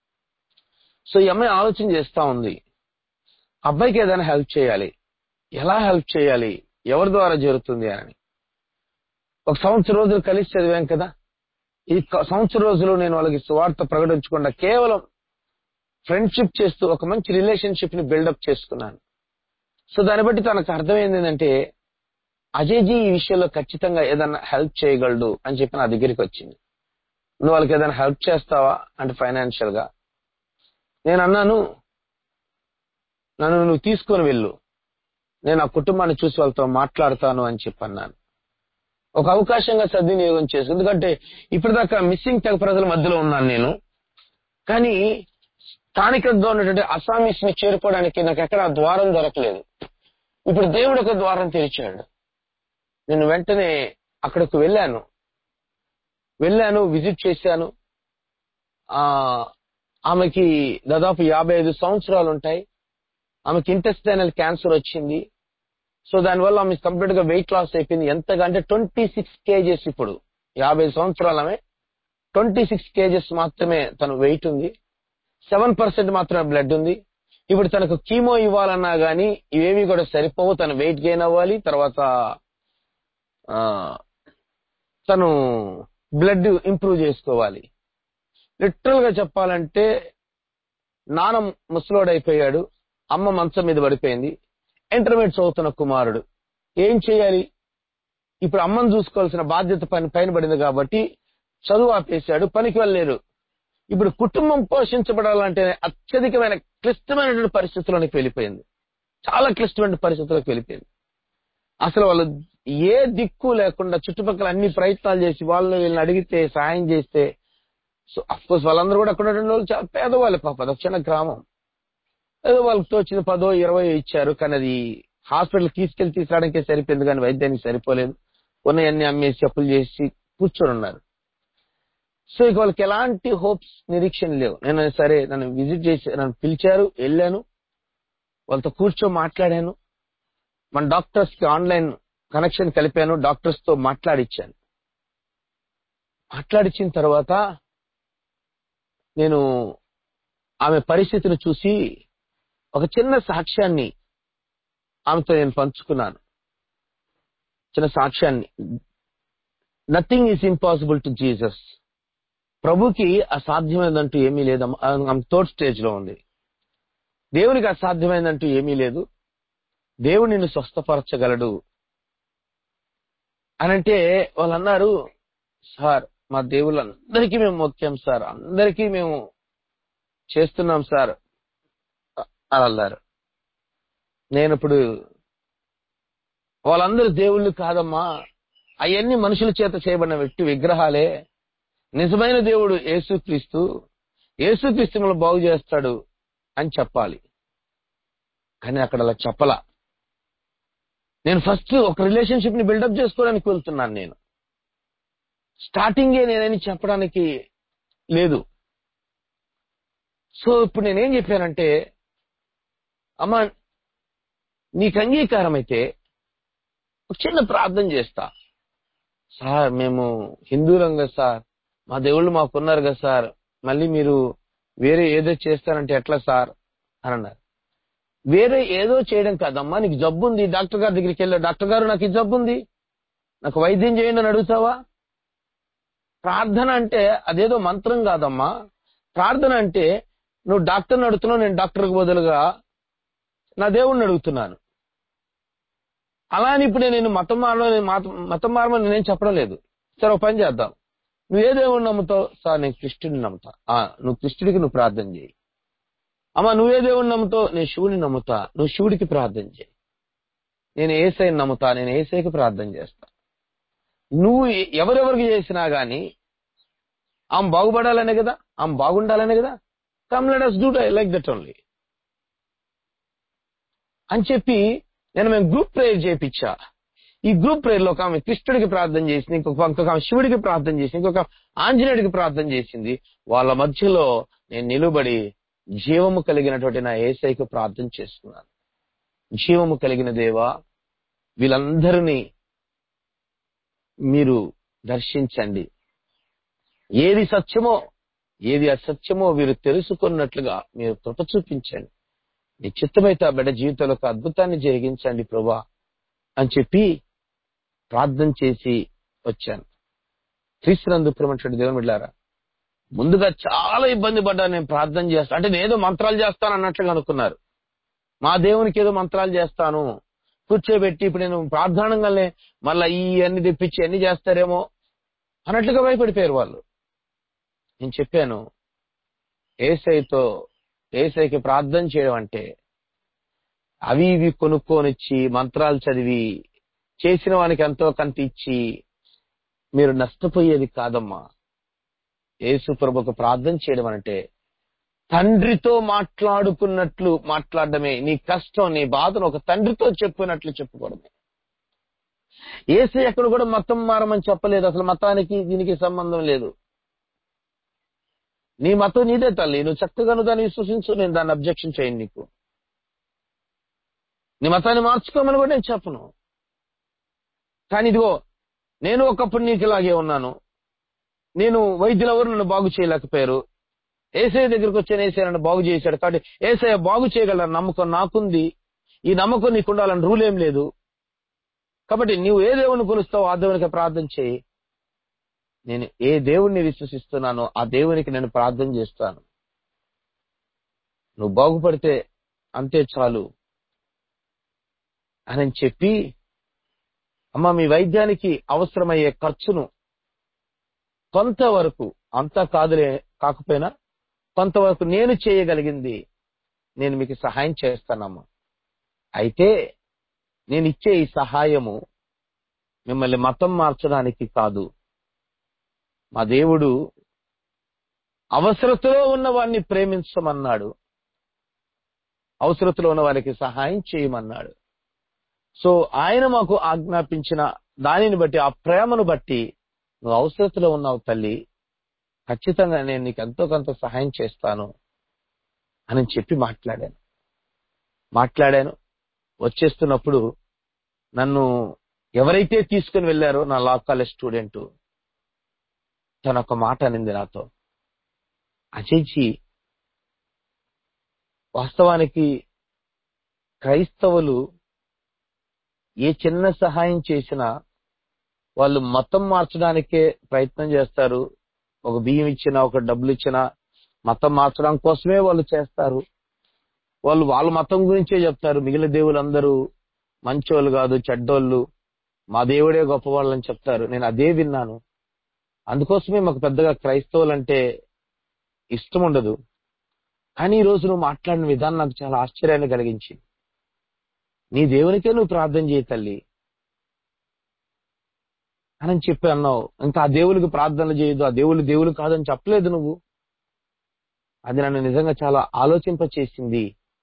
సో ఈ అమ్మాయి ఆలోచన చేస్తా ఉంది అబ్బాయికి ఏదైనా హెల్ప్ చేయాలి ఎలా హెల్ప్ చేయాలి ఎవరి ద్వారా జరుగుతుంది అని ఒక సంవత్సరం రోజులు కలిసి చదివాం కదా ఈ క- సంవత్సరం రోజులు నేను వాళ్ళకి సువార్త ప్రకటించకుండా కేవలం ఫ్రెండ్షిప్ చేస్తూ ఒక మంచి రిలేషన్షిప్ ని బిల్డప్ చేసుకున్నాను సో దాన్ని బట్టి తనకు అర్థమైంది ఏంటంటే అజయ్జీ ఈ విషయంలో ఖచ్చితంగా ఏదైనా హెల్ప్ చేయగలడు అని చెప్పి నా దగ్గరికి వచ్చింది నువ్వు వాళ్ళకి ఏదైనా హెల్ప్ చేస్తావా అంటే ఫైనాన్షియల్ గా నేను అన్నాను నన్ను నువ్వు తీసుకొని వెళ్ళు నేను ఆ కుటుంబాన్ని చూసి వాళ్ళతో మాట్లాడతాను అని చెప్పి అన్నాను ఒక అవకాశంగా సద్వినియోగం చేసు ఎందుకంటే ఇప్పటిదాకా మిస్సింగ్ తెగ ప్రజల మధ్యలో ఉన్నాను నేను కానీ స్థానికంగా ఉన్నటువంటి అసామీస్ ని చేరుకోవడానికి నాకు ఎక్కడ ఆ ద్వారం దొరకలేదు ఇప్పుడు దేవుడు ఒక ద్వారం తెరిచాడు నేను వెంటనే అక్కడికి వెళ్ళాను వెళ్ళాను విజిట్ చేశాను ఆ ఆమెకి దాదాపు యాభై ఐదు సంవత్సరాలు ఉంటాయి ఆమెకి ఇంటెస్టైనల్ క్యాన్సర్ వచ్చింది సో దానివల్ల ఆమె కంప్లీట్ గా వెయిట్ లాస్ అయిపోయింది ఎంతగా అంటే ట్వంటీ సిక్స్ కేజెస్ ఇప్పుడు యాభై సంవత్సరాలు ఆమె ట్వంటీ సిక్స్ కేజెస్ మాత్రమే తన వెయిట్ ఉంది సెవెన్ పర్సెంట్ మాత్రమే బ్లడ్ ఉంది ఇప్పుడు తనకు కీమో ఇవ్వాలన్నా గానీ ఇవేవి కూడా సరిపోవు తన వెయిట్ గెయిన్ అవ్వాలి తర్వాత ఆ, తను బ్లడ్ ఇంప్రూవ్ చేసుకోవాలి లిటరల్ గా చెప్పాలంటే నాన్న ముసలోడైపోయాడు అమ్మ మంచం మీద పడిపోయింది ఇంటర్మీడియట్ చదువుతున్న కుమారుడు ఏం చేయాలి ఇప్పుడు అమ్మను చూసుకోవాల్సిన బాధ్యత పని పైన పడింది కాబట్టి చదువు ఆపేశాడు పనికి వెళ్ళలేరు ఇప్పుడు కుటుంబం పోషించబడాలంటే అత్యధికమైన క్లిష్టమైనటువంటి పరిస్థితుల్లోకి వెళ్ళిపోయింది చాలా క్లిష్టమైన పరిస్థితుల్లోకి వెళ్ళిపోయింది అసలు వాళ్ళు ఏ దిక్కు లేకుండా చుట్టుపక్కల అన్ని ప్రయత్నాలు చేసి వాళ్ళు వీళ్ళని అడిగితే సాయం చేస్తే సో కోర్స్ వాళ్ళందరూ కూడా అక్కడ ఉన్నటువంటి వాళ్ళు చాలా పేదవాళ్ళు పాప అది ఒక చిన్న గ్రామం ఏదో వాళ్ళకి తోచిన పదో ఇరవై ఇచ్చారు కానీ అది హాస్పిటల్ తీసుకెళ్లి తీసుకురావడానికే సరిపోయింది కానీ వైద్యానికి సరిపోలేదు ఉన్నాయన్ని అమ్మేసి అప్పులు చేసి కూర్చొని ఉన్నారు సో ఇక వాళ్ళకి ఎలాంటి హోప్స్ నిరీక్షణ లేవు నేను సరే నన్ను విజిట్ చేసి నన్ను పిలిచారు వెళ్ళాను వాళ్ళతో కూర్చో మాట్లాడాను మన డాక్టర్స్ కి ఆన్లైన్ కనెక్షన్ కలిపాను డాక్టర్స్ తో మాట్లాడిచ్చాను మాట్లాడిచ్చిన తర్వాత నేను ఆమె పరిస్థితిని చూసి ఒక చిన్న సాక్ష్యాన్ని ఆమెతో నేను పంచుకున్నాను చిన్న సాక్ష్యాన్ని nothing is impossible to Jesus ప్రభుకి అసాధ్యమైనదంటూ ఏమీ లేదు ఆమె థర్డ్ స్టేజ్ లో ఉంది దేవునికి అసాధ్యమైనదంటూ ఏమీ లేదు దేవుడు నిన్ను స్వస్థపరచగలడు అని అంటే వాళ్ళు అన్నారు సార్ మా దేవుళ్ళందరికీ మేము మొక్కాం సార్ అందరికీ మేము చేస్తున్నాం సార్ అని అన్నారు నేను ఇప్పుడు వాళ్ళందరూ దేవుళ్ళు కాదమ్మా అవన్నీ మనుషుల చేత చేయబడిన వ్యక్తి విగ్రహాలే నిజమైన దేవుడు యేసుక్రీస్తు యేసుక్రీస్తు మిమ్మల్ని బాగు చేస్తాడు అని చెప్పాలి కానీ అక్కడ అలా చెప్పలా నేను ఫస్ట్ ఒక రిలేషన్షిప్ ని బిల్డప్ చేసుకోవడానికి వెళ్తున్నాను నేను స్టార్టింగే నేనని చెప్పడానికి లేదు సో ఇప్పుడు నేనేం చెప్పానంటే అమ్మా నీకు అంగీకారం అయితే ఒక చిన్న ప్రార్థన చేస్తా సార్ మేము హిందూలం కదా సార్ మా దేవుళ్ళు మాకున్నారు కదా సార్ మళ్ళీ మీరు వేరే ఏదో చేస్తారంటే ఎట్లా సార్ అని అన్నారు వేరే ఏదో చేయడం కాదమ్మా నీకు జబ్బు ఉంది డాక్టర్ గారి దగ్గరికి వెళ్ళా డాక్టర్ గారు నాకు ఈ జబ్బు ఉంది నాకు వైద్యం చేయండి అని అడుగుతావా ప్రార్థన అంటే అదేదో మంత్రం కాదమ్మా ప్రార్థన అంటే నువ్వు డాక్టర్ని అడుగుతున్నావు నేను డాక్టర్కి బదులుగా నా దేవుణ్ణి అడుగుతున్నాను అలా అని ఇప్పుడు నేను మతం మారడం మతం మారమని నేనేం చెప్పడం లేదు సరే ఒక పని చేద్దాం నువ్వు ఏ దేవుడిని నమ్ముతావు సార్ నేను కృష్ణుడిని నమ్ముతా ఆ, నువ్వు కృష్ణుడికి నువ్వు ప్రార్థన చేయి అమ్మా నువ్వే దేవుడిని నమ్ముతావు నేను శివుడిని నమ్ముతా నువ్వు శివుడికి ప్రార్థన చేయి నేను ఏసైని నమ్ముతా నేను ఏసైకి ప్రార్థన చేస్తా నువ్వు ఎ- ఎవరెవరికి చేసినా గాని ఆమె బాగుపడాలనే కదా ఆమె బాగుండాలనే కదా come let us do like that only అని చెప్పి నేను మేము గ్రూప్ ప్రేయర్ చేయించా ఈ గ్రూప్ ప్రేయర్ లో ఒక ఆమె కృష్ణుడికి ప్రార్థన చేసింది ఇంకొక ఇంకొక ఆమె శివుడికి ప్రార్థన చేసింది ఇంకొక ఆంజనేయుడికి ప్రార్థన చేసింది వాళ్ళ మధ్యలో నేను నిలబడి జీవము కలిగినటువంటి నా ఏసైకి ప్రార్థన చేస్తున్నాను జీవము కలిగిన దేవా వీళ్ళందరినీ మీరు దర్శించండి ఏది సత్యమో ఏది అసత్యమో వీరు తెలుసుకున్నట్లుగా మీరు కృప చూపించండి నీ చిత్తమైతే ఆ బిడ్డ జీవితంలో ఒక అద్భుతాన్ని జరిగించండి ప్రభా అని చెప్పి ప్రార్థన చేసి వచ్చాను క్రీస్తునందు ప్రేమటువంటి దేవుని బిడ్డారా ముందుగా చాలా ఇబ్బంది పడ్డాను నేను ప్రార్థన చేస్తాను అంటే నేను ఏదో మంత్రాలు చేస్తాను అన్నట్లుగా అనుకున్నారు మా దేవునికి ఏదో మంత్రాలు చేస్తాను కూర్చోబెట్టి ఇప్పుడు నేను ప్రార్థనంగానే మళ్ళా ఈ అన్ని తెప్పించి అన్ని చేస్తారేమో అన్నట్లుగా భయపడిపోయారు వాళ్ళు నేను చెప్పాను ఏసైతో ఏసైకి ప్రార్థన చేయడం అంటే అవి ఇవి కొనుక్కొనిచ్చి మంత్రాలు చదివి చేసిన వానికి ఎంతో కంత ఇచ్చి మీరు నష్టపోయేది కాదమ్మా యేసు ప్రభుకు ప్రార్థన చేయడం అంటే తండ్రితో మాట్లాడుకున్నట్లు మాట్లాడడమే నీ కష్టం నీ బాధను ఒక తండ్రితో చెప్పుకున్నట్లు చెప్పుకోవడమే ఏసై ఎక్కడ కూడా మతం మారమని చెప్పలేదు అసలు మతానికి దీనికి సంబంధం లేదు నీ మతం నీదే తల్లి నువ్వు చక్కగా నువ్వు దాన్ని విశ్వసించు నేను దాన్ని అబ్జెక్షన్ చేయను నీకు నీ మతాన్ని మార్చుకోమని కూడా నేను చెప్పను కానీ ఇదిగో నేను ఒకప్పుడు నీకు ఇలాగే ఉన్నాను నేను వైద్యులు ఎవరు నన్ను బాగు చేయలేకపోయారు ఏసఐ దగ్గరికి వచ్చాను ఏసఐ నన్ను బాగు చేశాడు కాబట్టి ఏసఐ బాగు చేయగల నమ్మకం నాకుంది ఈ నమ్మకం నీకు ఉండాలని రూల్ ఏం లేదు కాబట్టి నువ్వు ఏ దేవుని కొలుస్తావో ఆ దేవునికి ప్రార్థన చేయి నేను ఏ దేవుణ్ణి విశ్వసిస్తున్నానో ఆ దేవునికి నేను ప్రార్థన చేస్తాను నువ్వు బాగుపడితే అంతే చాలు అని చెప్పి అమ్మ మీ వైద్యానికి అవసరమయ్యే ఖర్చును కొంతవరకు అంతా కాదులే కాకపోయినా కొంతవరకు నేను చేయగలిగింది నేను మీకు సహాయం చేస్తానమ్మా అయితే నేను ఇచ్చే ఈ సహాయము మిమ్మల్ని మతం మార్చడానికి కాదు మా దేవుడు అవసరతలో ఉన్న వారిని ప్రేమించమన్నాడు అవసరతలో ఉన్న వారికి సహాయం చేయమన్నాడు సో ఆయన మాకు ఆజ్ఞాపించిన దానిని బట్టి ఆ ప్రేమను బట్టి నువ్వు అవసరతలో ఉన్నావు తల్లి ఖచ్చితంగా నేను నీకు ఎంతో కొంత సహాయం చేస్తాను అని చెప్పి మాట్లాడాను మాట్లాడాను వచ్చేస్తున్నప్పుడు నన్ను ఎవరైతే తీసుకుని వెళ్ళారో నా లా కాలేజ్ స్టూడెంట్ తన ఒక మాట అనింది నాతో అజయ్జీ వాస్తవానికి క్రైస్తవులు ఏ చిన్న సహాయం చేసినా వాళ్ళు మతం మార్చడానికే ప్రయత్నం చేస్తారు ఒక బియ్యం ఇచ్చినా ఒక డబ్బులు ఇచ్చినా మతం మార్చడం కోసమే వాళ్ళు చేస్తారు వాళ్ళు వాళ్ళ మతం గురించే చెప్తారు మిగిలిన దేవులందరూ మంచోళ్ళు కాదు చెడ్డోళ్ళు మా దేవుడే గొప్పవాళ్ళు అని చెప్తారు నేను అదే విన్నాను అందుకోసమే మాకు పెద్దగా క్రైస్తవులు అంటే ఇష్టం ఉండదు కానీ ఈ రోజు నువ్వు మాట్లాడిన విధానం నాకు చాలా ఆశ్చర్యాన్ని కలిగించింది నీ దేవునికే నువ్వు ప్రార్థన చేయి తల్లి అని చెప్పి అన్నావు ఇంకా ఆ దేవుడికి ప్రార్థన చేయదు ఆ దేవుడు దేవుడు కాదని చెప్పలేదు నువ్వు అది నన్ను నిజంగా చాలా ఆలోచింప చేసింది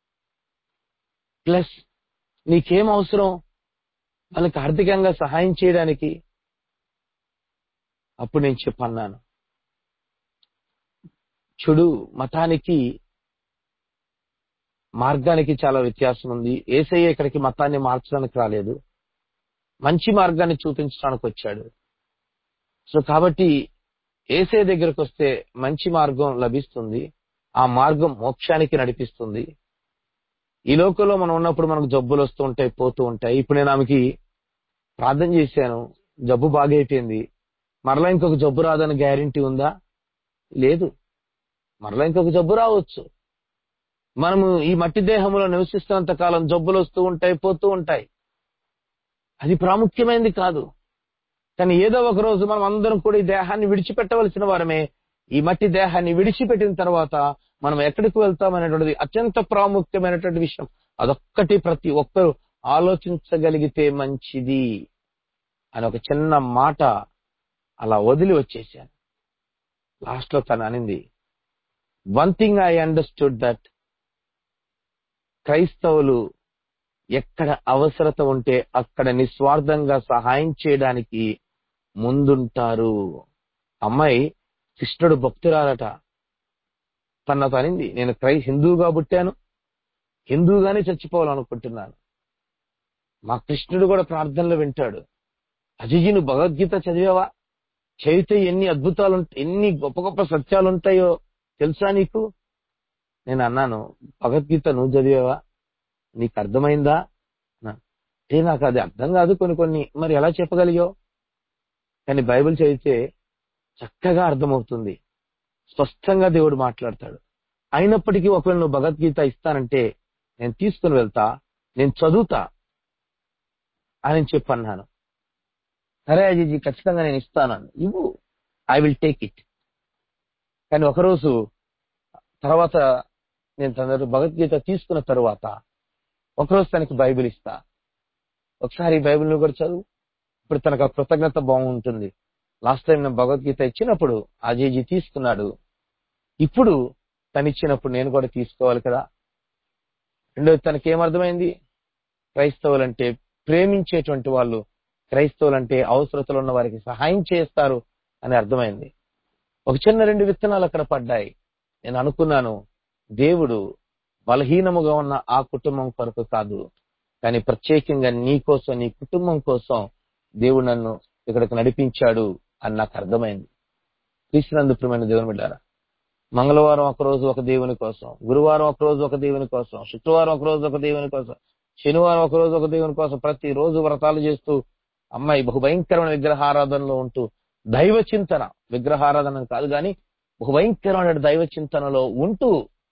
ప్లస్ నీకేం అవసరం వాళ్ళకి ఆర్థికంగా సహాయం చేయడానికి అప్పుడు నేను చెప్పన్నాను చెడు మతానికి మార్గానికి చాలా వ్యత్యాసం ఉంది ఏసయ్య ఇక్కడికి మతాన్ని మార్చడానికి రాలేదు మంచి మార్గాన్ని చూపించడానికి వచ్చాడు సో కాబట్టి ఏసే దగ్గరకు వస్తే మంచి మార్గం లభిస్తుంది ఆ మార్గం మోక్షానికి నడిపిస్తుంది ఈ లోకంలో మనం ఉన్నప్పుడు మనకు జబ్బులు వస్తూ ఉంటాయి పోతూ ఉంటాయి ఇప్పుడు నేను ఆమెకి ప్రార్థన చేశాను జబ్బు బాగైపోయింది మరలా ఇంకొక జబ్బు రాదని గ్యారంటీ ఉందా లేదు మరలా ఇంకొక జబ్బు రావచ్చు మనము ఈ మట్టి దేహంలో నివసిస్తున్నంత కాలం జబ్బులు వస్తూ ఉంటాయి పోతూ ఉంటాయి అది ప్రాముఖ్యమైనది కాదు కానీ ఏదో ఒక రోజు మనం అందరం కూడా ఈ దేహాన్ని విడిచిపెట్టవలసిన వారమే ఈ మట్టి దేహాన్ని విడిచిపెట్టిన తర్వాత మనం ఎక్కడికి వెళ్తాం అనేటువంటిది అత్యంత ప్రాముఖ్యమైనటువంటి విషయం అదొక్కటి ప్రతి ఒక్కరు ఆలోచించగలిగితే మంచిది అని ఒక చిన్న మాట అలా వదిలి వచ్చేసాను లాస్ట్ లో తను అనింది one thing I understood that క్రైస్తవులు ఎక్కడ అవసరత ఉంటే అక్కడ నిస్వార్థంగా సహాయం చేయడానికి ముందుంటారు అమ్మాయి కృష్ణుడు భక్తురాలట తన తనింది నేను క్రై హిందూగా పుట్టాను హిందూగానే చచ్చిపోవాలనుకుంటున్నాను మా కృష్ణుడు కూడా ప్రార్థనలు వింటాడు అజయ్ నువ్వు భగవద్గీత చదివావా చదివితే ఎన్ని అద్భుతాలు ఉంటాయి ఎన్ని గొప్ప గొప్ప సత్యాలు ఉంటాయో తెలుసా నీకు నేను అన్నాను భగవద్గీత నువ్వు చదివావా నీకు అర్థమైందా అన్నాను. ఏ నాకు అది అర్థం కాదు కొన్ని కొన్ని మరి ఎలా చెప్పగలిగావు కానీ బైబిల్ చదివితే చక్కగా అర్థమవుతుంది స్పష్టంగా దేవుడు మాట్లాడతాడు అయినప్పటికీ ఒకవేళ నువ్వు భగవద్గీత ఇస్తానంటే నేను తీసుకుని వెళ్తా నేను చదువుతా అని చెప్పన్నాను సరే అజీజీ ఖచ్చితంగా నేను ఇస్తాను ఇవ్వు ఐ విల్ టేక్ ఇట్ కానీ ఒకరోజు తర్వాత నేను తన దగ్గర భగవద్గీత తీసుకున్న తరువాత ఒకరోజు తనకి బైబిల్ ఇస్తా ఒకసారి ఈ బైబిల్ నువ్వు కూడా చదువు ఇప్పుడు తనకు ఆ కృతజ్ఞత బాగుంటుంది లాస్ట్ టైం నేను భగవద్గీత ఇచ్చినప్పుడు అజయ్జీ తీసుకున్నాడు ఇప్పుడు తను ఇచ్చినప్పుడు నేను కూడా తీసుకోవాలి కదా రెండోది తనకి ఏమర్థమైంది క్రైస్తవులంటే ప్రేమించేటువంటి వాళ్ళు క్రైస్తవులంటే అవసరతలు ఉన్న వారికి సహాయం చేస్తారు అని అర్థమైంది ఒక చిన్న రెండు విత్తనాలు అక్కడ పడ్డాయి నేను అనుకున్నాను దేవుడు బలహీనముగా ఉన్న ఆ కుటుంబం కొరకు కాదు కానీ ప్రత్యేకంగా నీ కోసం నీ కుటుంబం కోసం దేవుడు నన్ను ఇక్కడికి నడిపించాడు అని నాకు అర్థమైంది క్రీస్తునందు ప్రియమైన దేవుని బిడ్డారా మంగళవారం ఒక రోజు ఒక దేవుని కోసం గురువారం ఒక రోజు ఒక దేవుని కోసం శుక్రవారం ఒక రోజు ఒక దేవుని కోసం శనివారం ఒక రోజు ఒక దేవుని కోసం ప్రతి రోజు వ్రతాలు చేస్తూ అమ్మాయి బహు భయంకరమైన విగ్రహారాధనలో ఉంటూ దైవ చింతన విగ్రహారాధన కాదు కానీ బహు భయంకరమైన దైవ చింతనలో ఉంటూ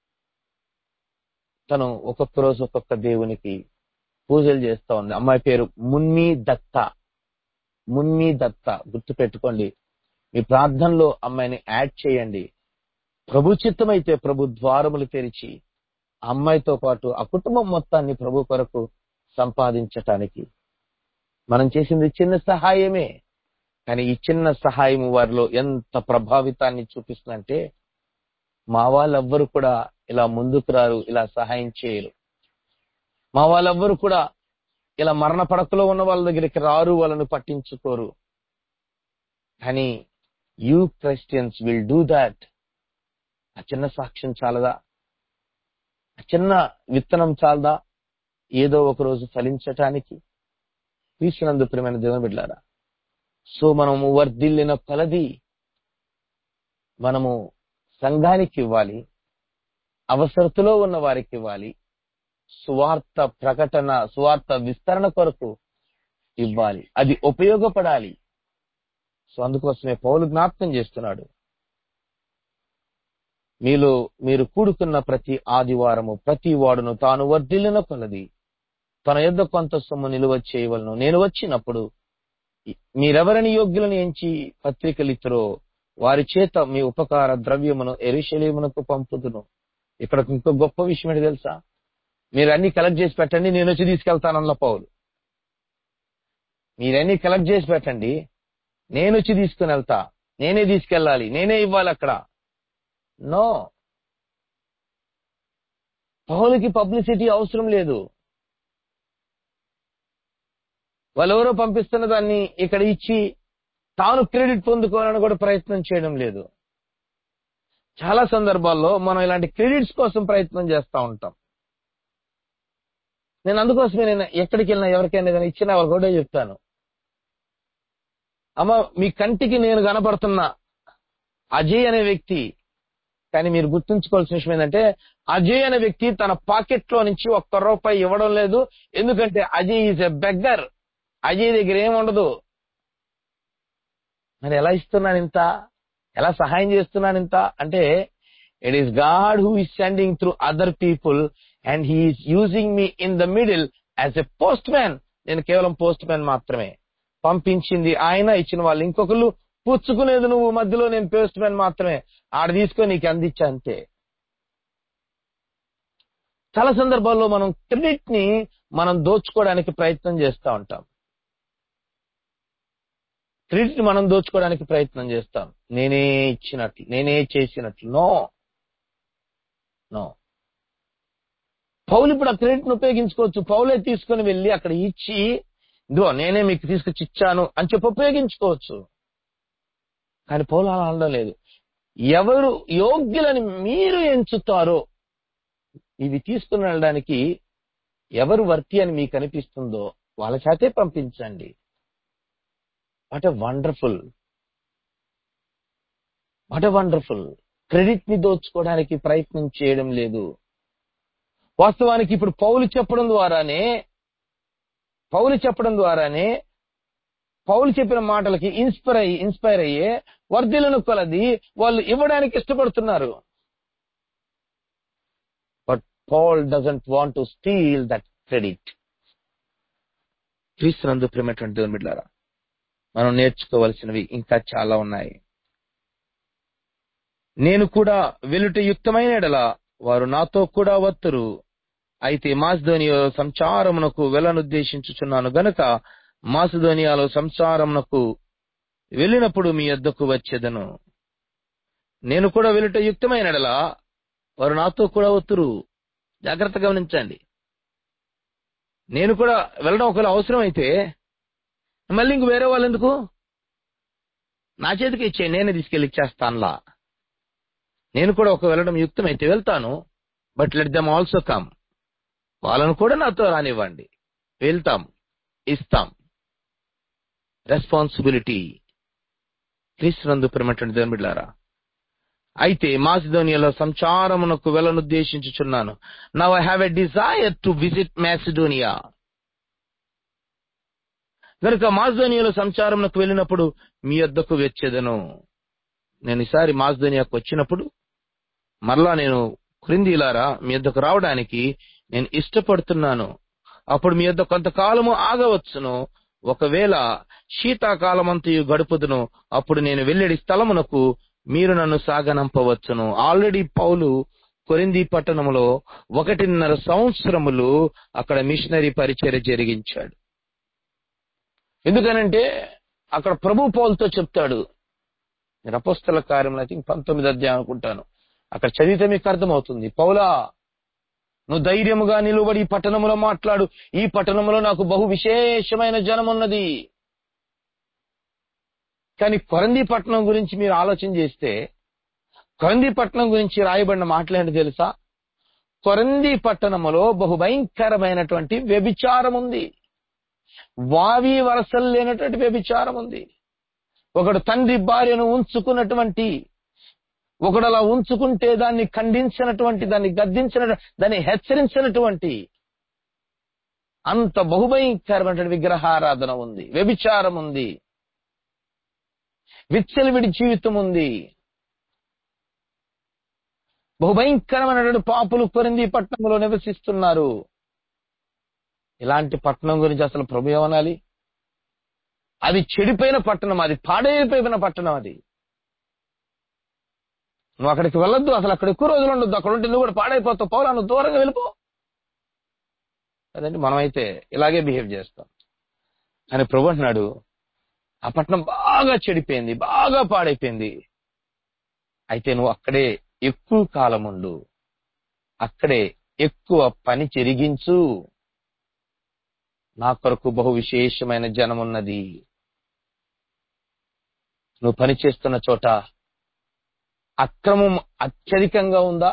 తను ఒక్కొక్క రోజు ఒక్కొక్క దేవునికి పూజలు చేస్తా ఉంది అమ్మాయి పేరు మున్ని దత్త మున్ని దత్త గుర్తు పెట్టుకోండి మీ ప్రార్థనలో అమ్మాయిని యాడ్ చేయండి ప్రభు చిత్తమైతే ప్రభు ద్వారములు తెరిచి ఆ అమ్మాయితో పాటు ఆ కుటుంబం మొత్తాన్ని ప్రభు కొరకు సంపాదించటానికి మనం చేసింది చిన్న సహాయమే కానీ ఈ చిన్న సహాయం వారిలో ఎంత ప్రభావితాన్ని చూపిస్తుందంటే మా వాళ్ళెవ్వరు కూడా ఇలా ముందుకు రారు ఇలా సహాయం చేయరు మా వాళ్ళెవ్వరు కూడా ఇలా మరణ పడకలో ఉన్న వాళ్ళ దగ్గరికి రారు వాళ్ళని పట్టించుకోరు కానీ you Christians will do that ఆ చిన్న సాక్ష్యం చాలదా ఆ చిన్న విత్తనం చాలదా ఏదో ఒక రోజు ఫలించటానికి తీసినందు ప్రియమైన దేవుని బిడ్డారా సో మనము వర్ధిల్లిన కొలది మనము సంఘానికి ఇవ్వాలి అవసరతలో ఉన్న వారికి ఇవ్వాలి సువార్త ప్రకటన సువార్త విస్తరణ కొరకు ఇవ్వాలి అది ఉపయోగపడాలి సో అందుకోసమే పౌలు జ్ఞాపకం చేస్తున్నాడు మీలో మీరు కూడుకున్న ప్రతి ఆదివారము ప్రతి వాడును తాను వర్ధిల్లిన కొలది తన యొద్ద కొంత సొమ్ము నిలువ చేయవలను నేను వచ్చినప్పుడు మీరెవరిని యోగ్యులను ఎంచి పత్రికలు ఇద్దరో వారి చేత మీ ఉపకార ద్రవ్యమును ఎరుషలేమునకు పంపుదును ఇక్కడ ఇంకో గొప్ప విషయం ఏంటి తెలుసా మీరు అన్ని కలెక్ట్ చేసి పెట్టండి నేను వచ్చి తీసుకెళ్తానన్న పౌలు మీరన్నీ కలెక్ట్ చేసి పెట్టండి నేను వచ్చి తీసుకుని వెళ్తా నేనే తీసుకెళ్ళాలి నేనే ఇవ్వాలి అక్కడ నో పౌలకి పబ్లిసిటీ అవసరం లేదు వాళ్ళెవరో పంపిస్తున్న దాన్ని ఇక్కడ ఇచ్చి తాను క్రెడిట్ పొందుకోవాలని కూడా ప్రయత్నం చేయడం లేదు చాలా సందర్భాల్లో మనం ఇలాంటి క్రెడిట్స్ కోసం ప్రయత్నం చేస్తూ ఉంటాం నేను అందుకోసమే నేను ఎక్కడికి వెళ్ళినా ఎవరికైనా ఏదైనా ఇచ్చినా వాళ్ళు కూడా చెప్తాను అమ్మ మీ కంటికి నేను కనపడుతున్నా అజయ్ అనే వ్యక్తి కానీ మీరు గుర్తుంచుకోవాల్సిన విషయం ఏంటంటే అజయ్ అనే వ్యక్తి తన పాకెట్ లో నుంచి ఒక్క రూపాయి ఇవ్వడం లేదు ఎందుకంటే Ajay is a beggar Ajay దగ్గర ఏముండదు మరి ఎలా ఇస్తున్నాను ఇంత ఎలా సహాయం చేస్తున్నాను ఇంత అంటే it is God who is sending through other people and he's using me in the middle as a postman నేను కేవలం పోస్ట్ మ్యాన్ మాత్రమే పంపించింది ఆయన ఇచ్చిన వాళ్ళు ఇంకొకరు పుచ్చుకునేది నువ్వు మధ్యలో నేను పోస్ట్ మ్యాన్ మాత్రమే ఆడ తీసుకొని నీకు అందించా అంతే చాలా సందర్భాల్లో మనం క్రెడిట్ ని మనం దోచుకోవడానికి ప్రయత్నం చేస్తూ ఉంటాం క్రెడిట్ మనం దోచుకోవడానికి ప్రయత్నం చేస్తాం నేనే ఇచ్చినట్లు నేనే చేసినట్లు నో నో పౌలు ఇప్పుడు ఆ క్రెడిట్ ను ఉపయోగించుకోవచ్చు పౌలే తీసుకుని వెళ్ళి అక్కడ ఇచ్చి ఇదిగో నేనే మీకు తీసుకొచ్చి ఇచ్చాను అని చెప్పి ఉపయోగించుకోవచ్చు కానీ పౌలు అలా అనడం లేదు ఎవరు యోగ్యులని మీరు ఎంచుతారో ఇవి తీసుకుని వెళ్ళడానికి ఎవరు వర్తి అని మీకు అనిపిస్తుందో వాళ్ళ చేతే పంపించండి what a wonderful what a wonderful credit ని దోచుకోవడానికి ప్రయత్నం చేయడం లేదు వాస్తవానికి ఇప్పుడు పౌలు చెప్పడం ద్వారానే పౌలు చెప్పడం ద్వారానే పౌలు చెప్పిన మాటలకి ఇన్స్పైర్ అయ్యి ఇన్స్పైర్ అయ్యే వర్ధిలను కొలది వాళ్ళు ఇవ్వడానికి ఇష్టపడుతున్నారు but Paul doesn't want to steal that credit క్రీస్తునందు ప్రేమటువంటి దేవుని బిడ్డారా మనం నేర్చుకోవలసినవి ఇంకా చాలా ఉన్నాయి నేను కూడా వెలుట యుక్తమైన ఎడల వారు నాతో కూడా వత్తురు అయితే మాసిధోనియో సంచారమునకు వెళ్ళనుద్దేశించుచున్నాను గనుక మాసిధోనియాలో సంచారమునకు వెళ్ళినప్పుడు మీ యొద్దకు వచ్చేదను నేను కూడా వెలుట యుక్తమైన ఎడల వారు నాతో కూడా వత్తురు జాగ్రత్త గమనించండి నేను కూడా వెళ్ళడం ఒకవేళ అవసరం అయితే మళ్ళీ ఇంక వేరే వాళ్ళు ఎందుకు నా చేతికి ఇచ్చేయండి నేనే తీసుకెళ్ళి ఇచ్చేస్తానులా నేను కూడా ఒక వెళ్ళడం యుక్తమైతే వెళ్తాను but let them also come వాళ్ళను కూడా నాతో రానివ్వండి వెళ్తాం ఇస్తాం రెస్పాన్సిబిలిటీ క్రీస్తునందు ప్రేమటువంటి దేవుని బిడ్డారా అయితే మాసిడోనియాలో సంచారమునకు వెళ్ళనుద్దేశించుచున్నాను now I have a desire to visit Macedonia గనుక మాసిడోనియాలో సంచారమునకు వెళ్ళినప్పుడు మీ వద్దకు వచ్చేదను నేను ఈసారి మాసిడోనియాకు వచ్చినప్పుడు మరలా నేను క్రిందిలారా మీ వద్దకు రావడానికి నేను ఇష్టపడుతున్నాను అప్పుడు మీ వద్ద కొంతకాలము ఆగవచ్చును ఒకవేళ శీతాకాలమంతయు గడుపుదును అప్పుడు నేను వెళ్ళడి స్థలమునకు మీరు నన్ను సాగనంపవచ్చును ఆల్రెడీ పౌలు కొరింది పట్టణంలో ఒకటిన్నర సంవత్సరములు అక్కడ మిషనరీ పరిచర్య జరిగించాడు ఎందుకనంటే అక్కడ ప్రభు పౌలతో చెప్తాడు నేను అపోస్తల కార్యంలో అయితే పంతొమ్మిది అధ్యాయం అనుకుంటాను అక్కడ చదివితే మీకు అర్థమవుతుంది పౌలా నువ్వు ధైర్యముగా నిలువడి ఈ పట్టణములో మాట్లాడు ఈ పట్టణములో నాకు బహు విశేషమైన జనం ఉన్నది కానీ కొరంది పట్టణం గురించి మీరు ఆలోచన చేస్తే కొరంది పట్టణం గురించి రాయబడిన మాటలేంటి తెలుసా కొరంది పట్టణములో బహు భయంకరమైనటువంటి వ్యభిచారం ఉంది వావి వరసలు లేనటువంటి వ్యభిచారం ఉంది ఒకడు తండ్రి భార్యను ఉంచుకున్నటువంటి ఒకడు అలా ఉంచుకుంటే దాన్ని ఖండించినటువంటి దాన్ని గద్దించిన దాన్ని హెచ్చరించినటువంటి అంత బహుభయంకరమైన విగ్రహారాధన ఉంది వ్యభిచారం ఉంది విచ్చలవిడి జీవితం ఉంది బహుభయంకరమైనటువంటి పాపులు కొరింది పట్టణంలో నివసిస్తున్నారు ఇలాంటి పట్టణం గురించి అసలు ప్రభు ఏమనాలి అది చెడిపోయిన పట్టణం అది పాడైపోయిన పట్టణం అది నువ్వు అక్కడికి వెళ్ళొద్దు అసలు అక్కడ ఎక్కువ రోజులు ఉండొద్దు అక్కడ ఉంటే నువ్వు కూడా పాడైపోతావు పౌలా నువ్వు దూరంగా వెళ్ళిపో కదండి మనమైతే ఇలాగే బిహేవ్ చేస్తాం కానీ ప్రభు అంటున్నాడు ఆ పట్టణం బాగా చెడిపోయింది బాగా పాడైపోయింది అయితే నువ్వు అక్కడే ఎక్కువ కాలం ఉండు అక్కడే ఎక్కువ పని చెరిగించు నా కొరకు బహు విశేషమైన జనం ఉన్నది నువ్వు పని చేస్తున్న చోట అక్రమం అత్యధికంగా ఉందా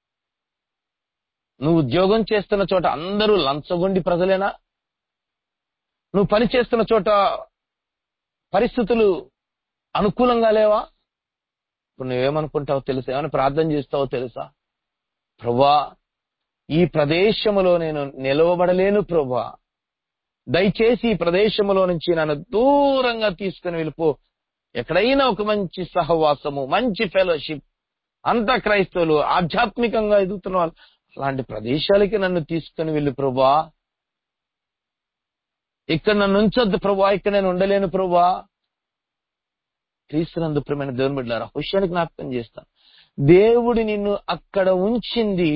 నువ్వు ఉద్యోగం చేస్తున్న చోట అందరూ లంచగొండి ప్రజలేనా నువ్వు పని చేస్తున్న చోట పరిస్థితులు అనుకూలంగా లేవా ఇప్పుడు నువ్వేమనుకుంటావో తెలుసా ఏమైనా ప్రార్థన చేస్తావో తెలుసా ప్రభా ఈ ప్రదేశములో నేను నిలవబడలేను ప్రభా దయచేసి ఈ ప్రదేశములో నుంచి నన్ను దూరంగా తీసుకుని వెళ్ళిపో ఎక్కడైనా ఒక మంచి సహవాసము మంచి ఫెలోషిప్ అంత క్రైస్తవులు ఆధ్యాత్మికంగా ఎదుగుతున్న వాళ్ళు అలాంటి ప్రదేశాలకి నన్ను తీసుకుని వెళ్ళి ప్రభా ఇక్కడ నన్ను ఉంచొద్దు ప్రభా ఇక్కడ నేను ఉండలేను ప్రభా క్రీస్తునందు ప్రేమైన దేవుని బిడ్డారా హుష్యానికి జ్ఞాపకం చేస్తా దేవుడు నిన్ను అక్కడ ఉంచింది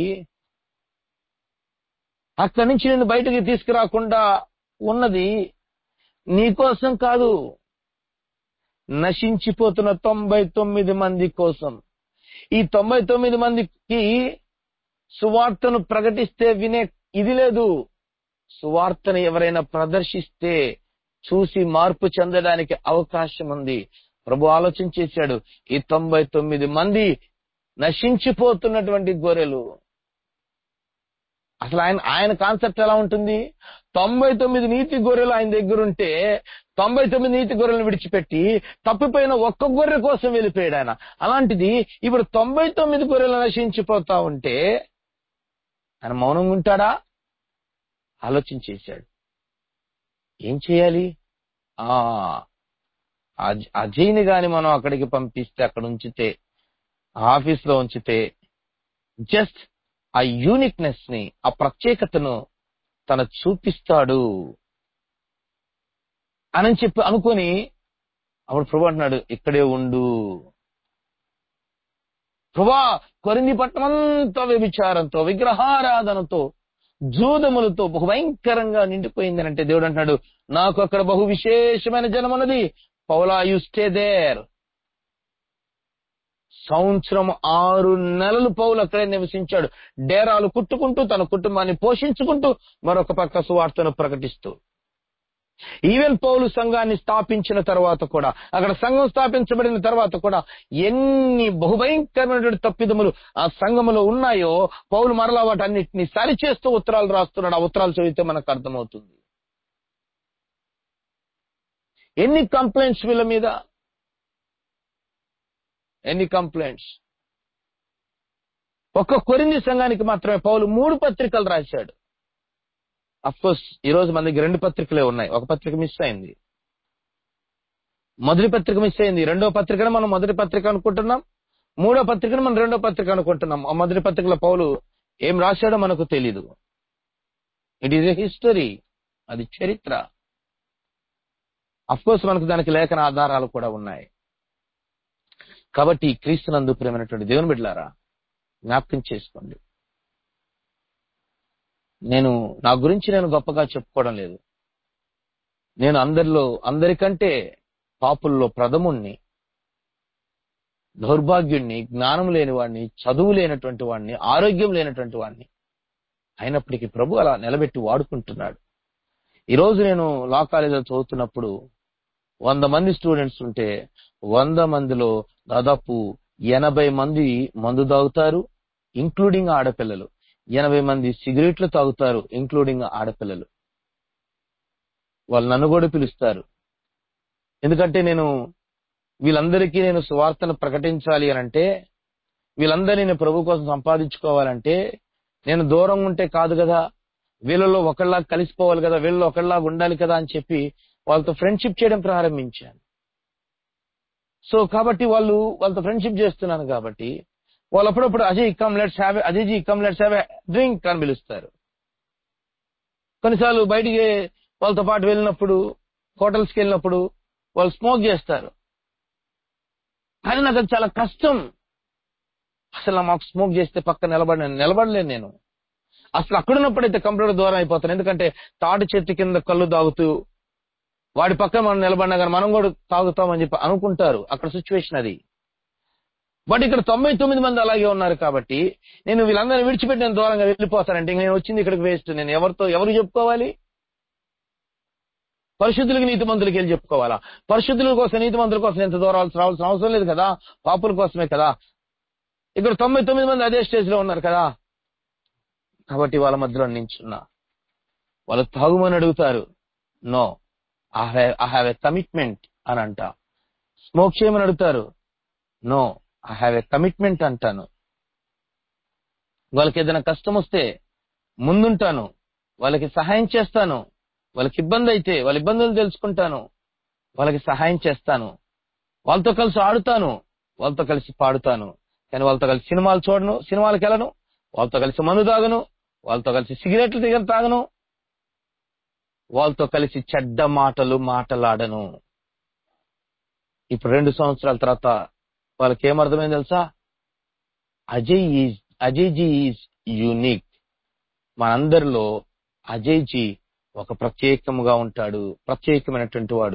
అక్కడి నుంచి నిన్ను బయటకి తీసుకురాకుండా ఉన్నది నీకోసం కాదు నశించిపోతున్న తొంభై తొమ్మిది మంది కోసం ఈ తొంభై తొమ్మిది మందికి సువార్తను ప్రకటిస్తే వినే ఇది లేదు సువార్తను ఎవరైనా ప్రదర్శిస్తే చూసి మార్పు చెందడానికి అవకాశం ఉంది ప్రభు ఆలోచన చేశాడు ఈ తొంభై తొమ్మిది మంది నశించిపోతున్నటువంటి గొర్రెలు అసలు ఆయన ఆయన కాన్సెప్ట్ ఎలా ఉంటుంది తొంభై తొమ్మిది నీతి గొర్రెలు ఆయన దగ్గర ఉంటే తొంభై తొమ్మిది నీతి గొర్రెలను విడిచిపెట్టి తప్పిపోయిన ఒక్క గొర్రె కోసం వెళ్ళిపోయాడు ఆయన అలాంటిది ఇప్పుడు తొంభై తొమ్మిది గొర్రెలు నశించిపోతా ఉంటే ఆయన మౌనంగా ఉంటాడా ఆలోచన చేశాడు ఏం చేయాలి ఆ అజ్- అజయ్ని గాని మనం అక్కడికి పంపిస్తే అక్కడ ఉంచితే ఆఫీస్ లో ఉంచితే జస్ట్ ఆ యూనిక్నెస్ ని ఆ ప్రత్యేకతను తన చూపిస్తాడు అని చెప్పి అనుకొని అప్పుడు ప్రభు అంటున్నాడు ఇక్కడే ఉండు ప్రభా కొరింది పట్టణమంతా వ్యభిచారంతో విగ్రహారాధనతో జూదములతో బహు భయంకరంగా నిండిపోయింది అంటే దేవుడు అంటున్నాడు నాకు అక్కడ బహు విశేషమైన జనం ఉన్నది పౌలా యు స్టే దేర్ సంవత్సరం ఆరు నెలలు పౌలు అక్కడే నివసించాడు డేరాలు కుట్టుకుంటూ తన కుటుంబాన్ని పోషించుకుంటూ మరొక పక్క సువార్తను ప్రకటిస్తూ ఈవెన్ పౌలు సంఘాన్ని స్థాపించిన తర్వాత కూడా అక్కడ సంఘం స్థాపించబడిన తర్వాత కూడా ఎన్ని బహుభయంకరమైనటువంటి తప్పిదములు ఆ సంఘములో ఉన్నాయో పౌలు మరలా వాటన్నిటిని సరిచేస్తూ ఉత్తరాలు రాస్తున్నాడు ఆ ఉత్తరాలు చదివితే మనకు అర్థమవుతుంది ఎన్ని కంప్లైంట్స్ వీళ్ళ మీద ఎన్ని కంప్లైంట్స్ ఒక్క కొరింది సంఘానికి మాత్రమే పౌలు మూడు పత్రికలు రాశాడు అఫ్ కోర్స్ ఈ రోజు మన దగ్గర రెండు పత్రికలే ఉన్నాయి ఒక పత్రిక మిస్ అయింది మొదటి పత్రిక మిస్ అయింది రెండో పత్రికను మనం మొదటి పత్రిక అనుకుంటున్నాం మూడో పత్రికను మనం రెండో పత్రిక అనుకుంటున్నాం ఆ మొదటి పత్రికలో పౌలు ఏం రాశాడో మనకు తెలీదు ఇట్ ఈస్ ఎ హిస్టరీ అది చరిత్ర అఫ్ కోర్స్ మనకు దానికి లేఖన ఆధారాలు కూడా ఉన్నాయి కాబట్టి క్రీస్తునందు ప్రేమైనటువంటి దేవుని బిడ్డలారా జ్ఞాపకం చేసుకోండి నేను నా గురించి నేను గొప్పగా చెప్పుకోవడం లేదు నేను అందరిలో అందరికంటే పాపుల్లో ప్రథముణ్ణి దౌర్భాగ్యుణ్ణి జ్ఞానం లేని వాడిని చదువు లేనటువంటి వాడిని ఆరోగ్యం లేనటువంటి వాడిని అయినప్పటికీ ప్రభు అలా నిలబెట్టి వాడుకుంటున్నాడు ఈ రోజు నేను లా కాలేజీలో చదువుతున్నప్పుడు వంద మంది స్టూడెంట్స్ ఉంటే వంద మందిలో దాదాపు ఎనభై మంది మందు తాగుతారు ఇంక్లూడింగ్ ఆడపిల్లలు ఎనభై మంది సిగరెట్లు తాగుతారు ఇంక్లూడింగ్ ఆడపిల్లలు వాళ్ళు నన్ను కూడా పిలుస్తారు ఎందుకంటే నేను వీళ్ళందరికీ నేను సువార్తను ప్రకటించాలి అని అంటే వీళ్ళందరినీ నేను ప్రభు కోసం సంపాదించుకోవాలంటే నేను దూరం ఉంటే కాదు కదా వీళ్ళలో ఒకళ్ళ కలిసిపోవాలి కదా వీళ్ళలో ఒకళ్ళలాగా ఉండాలి కదా అని చెప్పి వాళ్ళతో ఫ్రెండ్షిప్ చేయడం ప్రారంభించాను సో కాబట్టి వాళ్ళు వాళ్ళతో ఫ్రెండ్షిప్ చేస్తున్నాను కాబట్టి వాళ్ళు అప్పుడప్పుడు Ajay come let's have Ajay ji come let's have drink అని పిలుస్తారు కొన్నిసార్లు బయటికి వాళ్ళతో పాటు వెళ్ళినప్పుడు హోటల్స్కి వెళ్ళినప్పుడు వాళ్ళు స్మోక్ చేస్తారు కానీ నాకు అది చాలా కష్టం అసలు మాకు స్మోక్ చేస్తే పక్క నిలబడి నిలబడలేను నేను అసలు అక్కడున్నప్పుడైతే కంప్యూటర్ దూరం అయిపోతాను ఎందుకంటే తాటి చెట్టు కింద కళ్ళు తాగుతూ వాడి పక్కన మనం నిలబడినా కానీ మనం కూడా తాగుతామని చెప్పి అనుకుంటారు అక్కడ సిచ్యువేషన్ అది బట్ ఇక్కడ తొంభై తొమ్మిది మంది అలాగే ఉన్నారు కాబట్టి నేను వీళ్ళందరినీ విడిచిపెట్టి నేను దూరంగా వెళ్ళిపోతానంటే ఇంక నేను వచ్చింది ఇక్కడికి వేస్ట్ నేను ఎవరితో ఎవరు చెప్పుకోవాలి పరిశుద్ధులకి నీతిమంతులకి వెళ్ళి చెప్పుకోవాలా పరిశుద్ధుల కోసం నీతిమంతుల కోసం ఎంత దూరం రావాల్సిన అవసరం లేదు కదా పాపుల కోసమే కదా ఇక్కడ తొంభై తొమ్మిది మంది అదే స్టేజ్ లో ఉన్నారు కదా కాబట్టి వాళ్ళ మధ్యలో నించున్నా వాళ్ళు తాగుమని అడుగుతారు no I have a commitment అని అంట స్మోక్ చేయమని అడుగుతారు no I have a commitment అంటాను వాళ్ళకి ఏదైనా కష్టం వస్తే ముందుంటాను వాళ్ళకి సహాయం చేస్తాను వాళ్ళకి ఇబ్బంది అయితే వాళ్ళ ఇబ్బందులు తెలుసుకుంటాను వాళ్ళకి సహాయం చేస్తాను వాళ్ళతో కలిసి ఆడుతాను వాళ్ళతో కలిసి పాడుతాను కానీ వాళ్ళతో కలిసి సినిమాలు చూడను సినిమాలకు వెళ్ళను వాళ్ళతో కలిసి మందు తాగను వాళ్ళతో కలిసి సిగరెట్లు దిగ తాగను వాళ్ళతో కలిసి చెడ్డ మాటలు మాటలాడను ఇప్పుడు రెండు సంవత్సరాల తర్వాత వాళ్ళకి ఏమర్థమైంది తెలుసా Ajay is Ajay ji is unique మనందరిలో అజయ్ జీ ఒక ప్రత్యేకముగా ఉంటాడు ప్రత్యేకమైనటువంటి వాడు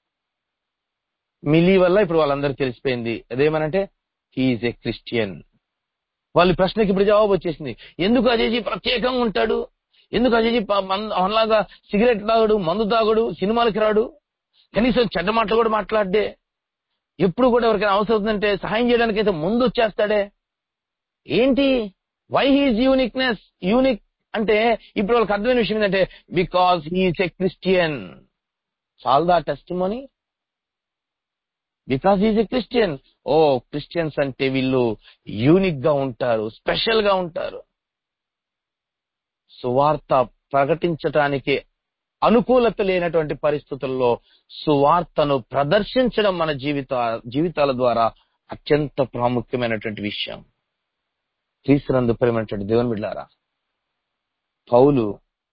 మిలీ వల్ల ఇప్పుడు వాళ్ళందరికీ తెలిసిపోయింది అదేమనంటే హీఈస్ ఏ క్రిస్టియన్ వాళ్ళ ప్రశ్నకి ఇప్పుడు జవాబు వచ్చేసింది ఎందుకు అజయ్జీ ప్రత్యేకంగా ఉంటాడు ఎందుకు అజయ్జీ మనలాగా సిగరెట్ తాగడు మందు తాగడు సినిమాలకి రాడు కనీసం చెడ్డ మాటలు కూడా మాట్లాడే ఎప్పుడు కూడా ఎవరికైనా అవసరం ఉందంటే సహాయం చేయడానికి అయితే ముందు వచ్చేస్తాడే ఏంటి వై హీజ్ యూనిక్నెస్ యూనిక్ అంటే ఇప్పుడు వాళ్ళకి అర్థమైన విషయం ఏంటంటే బికాస్ హీఈస్ ఎ క్రిస్టియన్ చాలు the test money because is a Christian oh Christians అంటే వీళ్ళు యూనిక్ గా ఉంటారు స్పెషల్ గా ఉంటారు సువార్త ప్రకటించటానికి అనుకూలత లేనటువంటి పరిస్థితుల్లో సువార్తను ప్రదర్శించడం మన జీవిత జీవితాల ద్వారా అత్యంత ప్రాముఖ్యమైనటువంటి విషయం క్రీస్తునందు ప్రేమైనటువంటి దేవుని బిడ్డారా పౌలు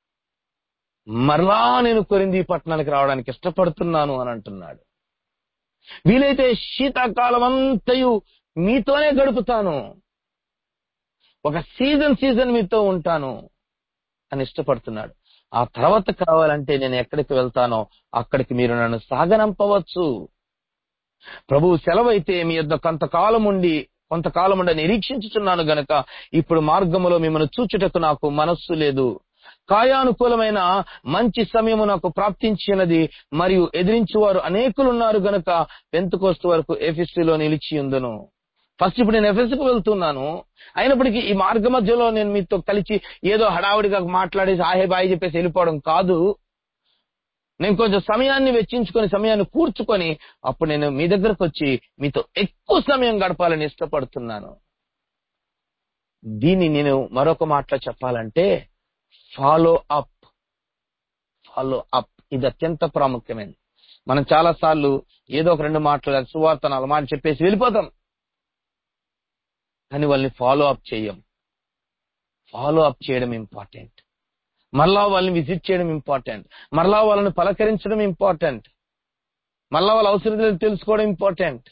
మరలా నేను కొరింది పట్టణానికి రావడానికి ఇష్టపడుతున్నాను అని అంటున్నాడు వీలైతే శీతాకాలం అంతయు మీతోనే గడుపుతాను ఒక సీజన్ సీజన్ మీతో ఉంటాను అని ఇష్టపడుతున్నాడు ఆ తర్వాత కావాలంటే నేను ఎక్కడికి వెళ్తానో అక్కడికి మీరు నన్ను సాగనంపవచ్చు ప్రభు సెలవైతే మీ యొద్ద కొంతకాలం ఉండి కొంతకాలం ఉండి నిరీక్షించుచున్నాను గనక ఇప్పుడు మార్గములో మిమ్మల్ని చూచుటకు నాకు మనస్సు లేదు కాయానుకూలమైన మంచి సమయము నాకు ప్రాప్తించినది మరియు ఎదిరించువారు అనేకులున్నారు గనక పెంతుకోస్తు వరకు ఎఫిస్టీలో నిలిచి ఉందను ఫస్ట్ ఇప్పుడు నేను ఎఫ్ఎస్కి వెళ్తున్నాను అయినప్పటికీ ఈ మార్గ మధ్యలో నేను మీతో కలిసి ఏదో హడావుడిగా మాట్లాడేసి ఆహే బాయి చెప్పేసి వెళ్ళిపోవడం కాదు నేను కొంచెం సమయాన్ని వెచ్చించుకొని సమయాన్ని కూర్చుకొని అప్పుడు నేను మీ దగ్గరకు వచ్చి మీతో ఎక్కువ సమయం గడపాలని ఇష్టపడుతున్నాను దీన్ని నేను మరొక మాటలో చెప్పాలంటే ఫాలో అప్ ఫాలో అప్ ఇది అత్యంత ప్రాముఖ్యమైనది మనం చాలా సార్లు ఏదో ఒక రెండు మాటలు సువార్త నాలుగు మాటలు చెప్పేసి వెళ్ళిపోతాం కానీ వాళ్ళని ఫాలో అప్ చేయం ఫాలో అప్ చేయడం ఇంపార్టెంట్ మరలా వాళ్ళని విజిట్ చేయడం ఇంపార్టెంట్ మరలా వాళ్ళని పలకరించడం ఇంపార్టెంట్ మరలా వాళ్ళ అవసరం తెలుసుకోవడం ఇంపార్టెంట్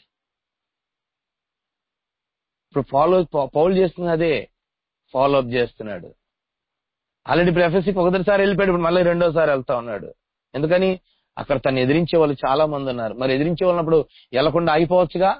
ఇప్పుడు ఫాలో పౌల్ చేస్తున్న అదే ఫాలో అప్ చేస్తున్నాడు ఆల్రెడీ ఇప్పుడు ఎఫ్ఎస్సికి ఒకటిసారి వెళ్ళిపోయాడు ఇప్పుడు మళ్ళీ రెండోసారి వెళ్తా ఉన్నాడు ఎందుకని అక్కడ తను ఎదిరించే వాళ్ళు చాలా మంది ఉన్నారు మరి ఎదిరించే వాళ్ళప్పుడు వెళ్లకుండా ఆగిపోవచ్చుగా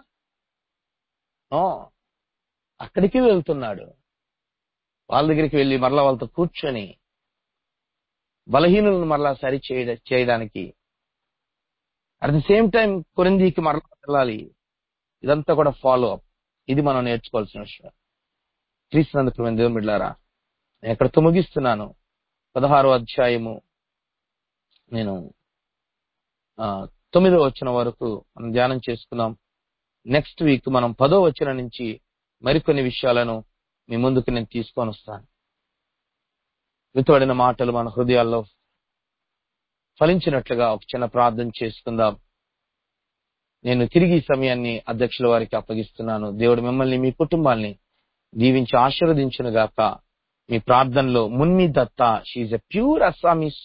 అక్కడికి వెళ్తున్నాడు వాళ్ళ దగ్గరికి వెళ్ళి మరలా వాళ్ళతో కూర్చొని బలహీనులను మరలా సరి చేయడానికి అట్ ది సేమ్ టైం కొరిందీకి మరలా వెళ్ళాలి ఇదంతా కూడా ఫాలో అప్ ఇది మనం నేర్చుకోవాల్సిన విషయం క్రీస్తునందుకు దేవుని బిడ్డారా నేను ఎక్కడితో ముగిస్తున్నాను పదహారో అధ్యాయము నేను తొమ్మిదో వచ్చిన వరకు మనం ధ్యానం చేసుకుందాం నెక్స్ట్ వీక్ మనం పదో వచ్చిన నుంచి మరికొన్ని విషయాలను మీ ముందుకు నేను తీసుకొని వస్తాను వితబడిన మాటలు మన హృదయాల్లో ఫలించినట్లుగా ఒక చిన్న ప్రార్థన చేసుకుందాం నేను తిరిగి ఈ సమయాన్ని అధ్యక్షుల వారికి అప్పగిస్తున్నాను దేవుడు మిమ్మల్ని మీ కుటుంబాన్ని దీవించి ఆశీర్వదించును గాక మీ ప్రార్థనలో Munmi Dutta she's a pure Assamese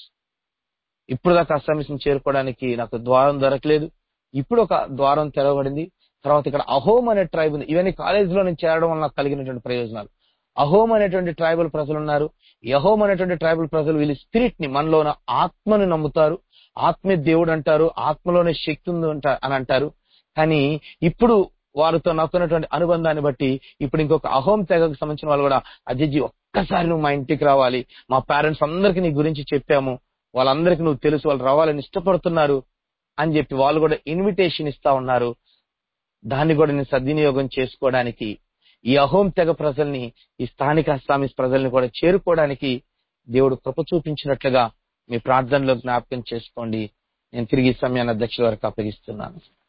ఇప్పుడు దాకా అస్సామీస్ చేరుకోవడానికి నాకు ద్వారం దొరకలేదు ఇప్పుడు ఒక ద్వారం తెరవబడింది తర్వాత ఇక్కడ అహోమ్ అనే ట్రైబ్ ఉంది ఇవన్నీ కాలేజీలో నుంచి చేరడం వల్ల నాకు కలిగినటువంటి ప్రయోజనాలు అహోమ్ అనేటువంటి ట్రైబల్ ప్రజలు ఉన్నారు యహోమ్ అనేటువంటి ట్రైబల్ ప్రజలు వీళ్ళు స్పిరిట్ ని మనలో ఉన్న ఆత్మని నమ్ముతారు ఆత్మే దేవుడు అంటారు ఆత్మలోనే శక్తి ఉంది అంట- అని అంటారు కానీ ఇప్పుడు వారితో నాకున్నటువంటి అనుబంధాన్ని బట్టి ఇప్పుడు ఇంకొక అహోం తెగకు సంబంధించిన వాళ్ళు కూడా అజయ్జీ ఒక్కసారి నువ్వు మా ఇంటికి రావాలి మా పేరెంట్స్ అందరికి నీ గురించి చెప్పాము వాళ్ళందరికీ నువ్వు తెలుసు వాళ్ళు రావాలని ఇష్టపడుతున్నారు అని చెప్పి వాళ్ళు కూడా ఇన్విటేషన్ ఇస్తా ఉన్నారు దాన్ని కూడా నేను సద్వినియోగం చేసుకోవడానికి ఈ అహోం తెగ ప్రజల్ని ఈ స్థానిక అస్సామీస్ ప్రజల్ని కూడా చేరుకోవడానికి దేవుడు కృప చూపించినట్లుగా మీ ప్రార్థనలో జ్ఞాపకం చేసుకోండి నేను తిరిగి ఈ సమయాన్ని అధ్యక్షుల వరకు అప్పగిస్తున్నాను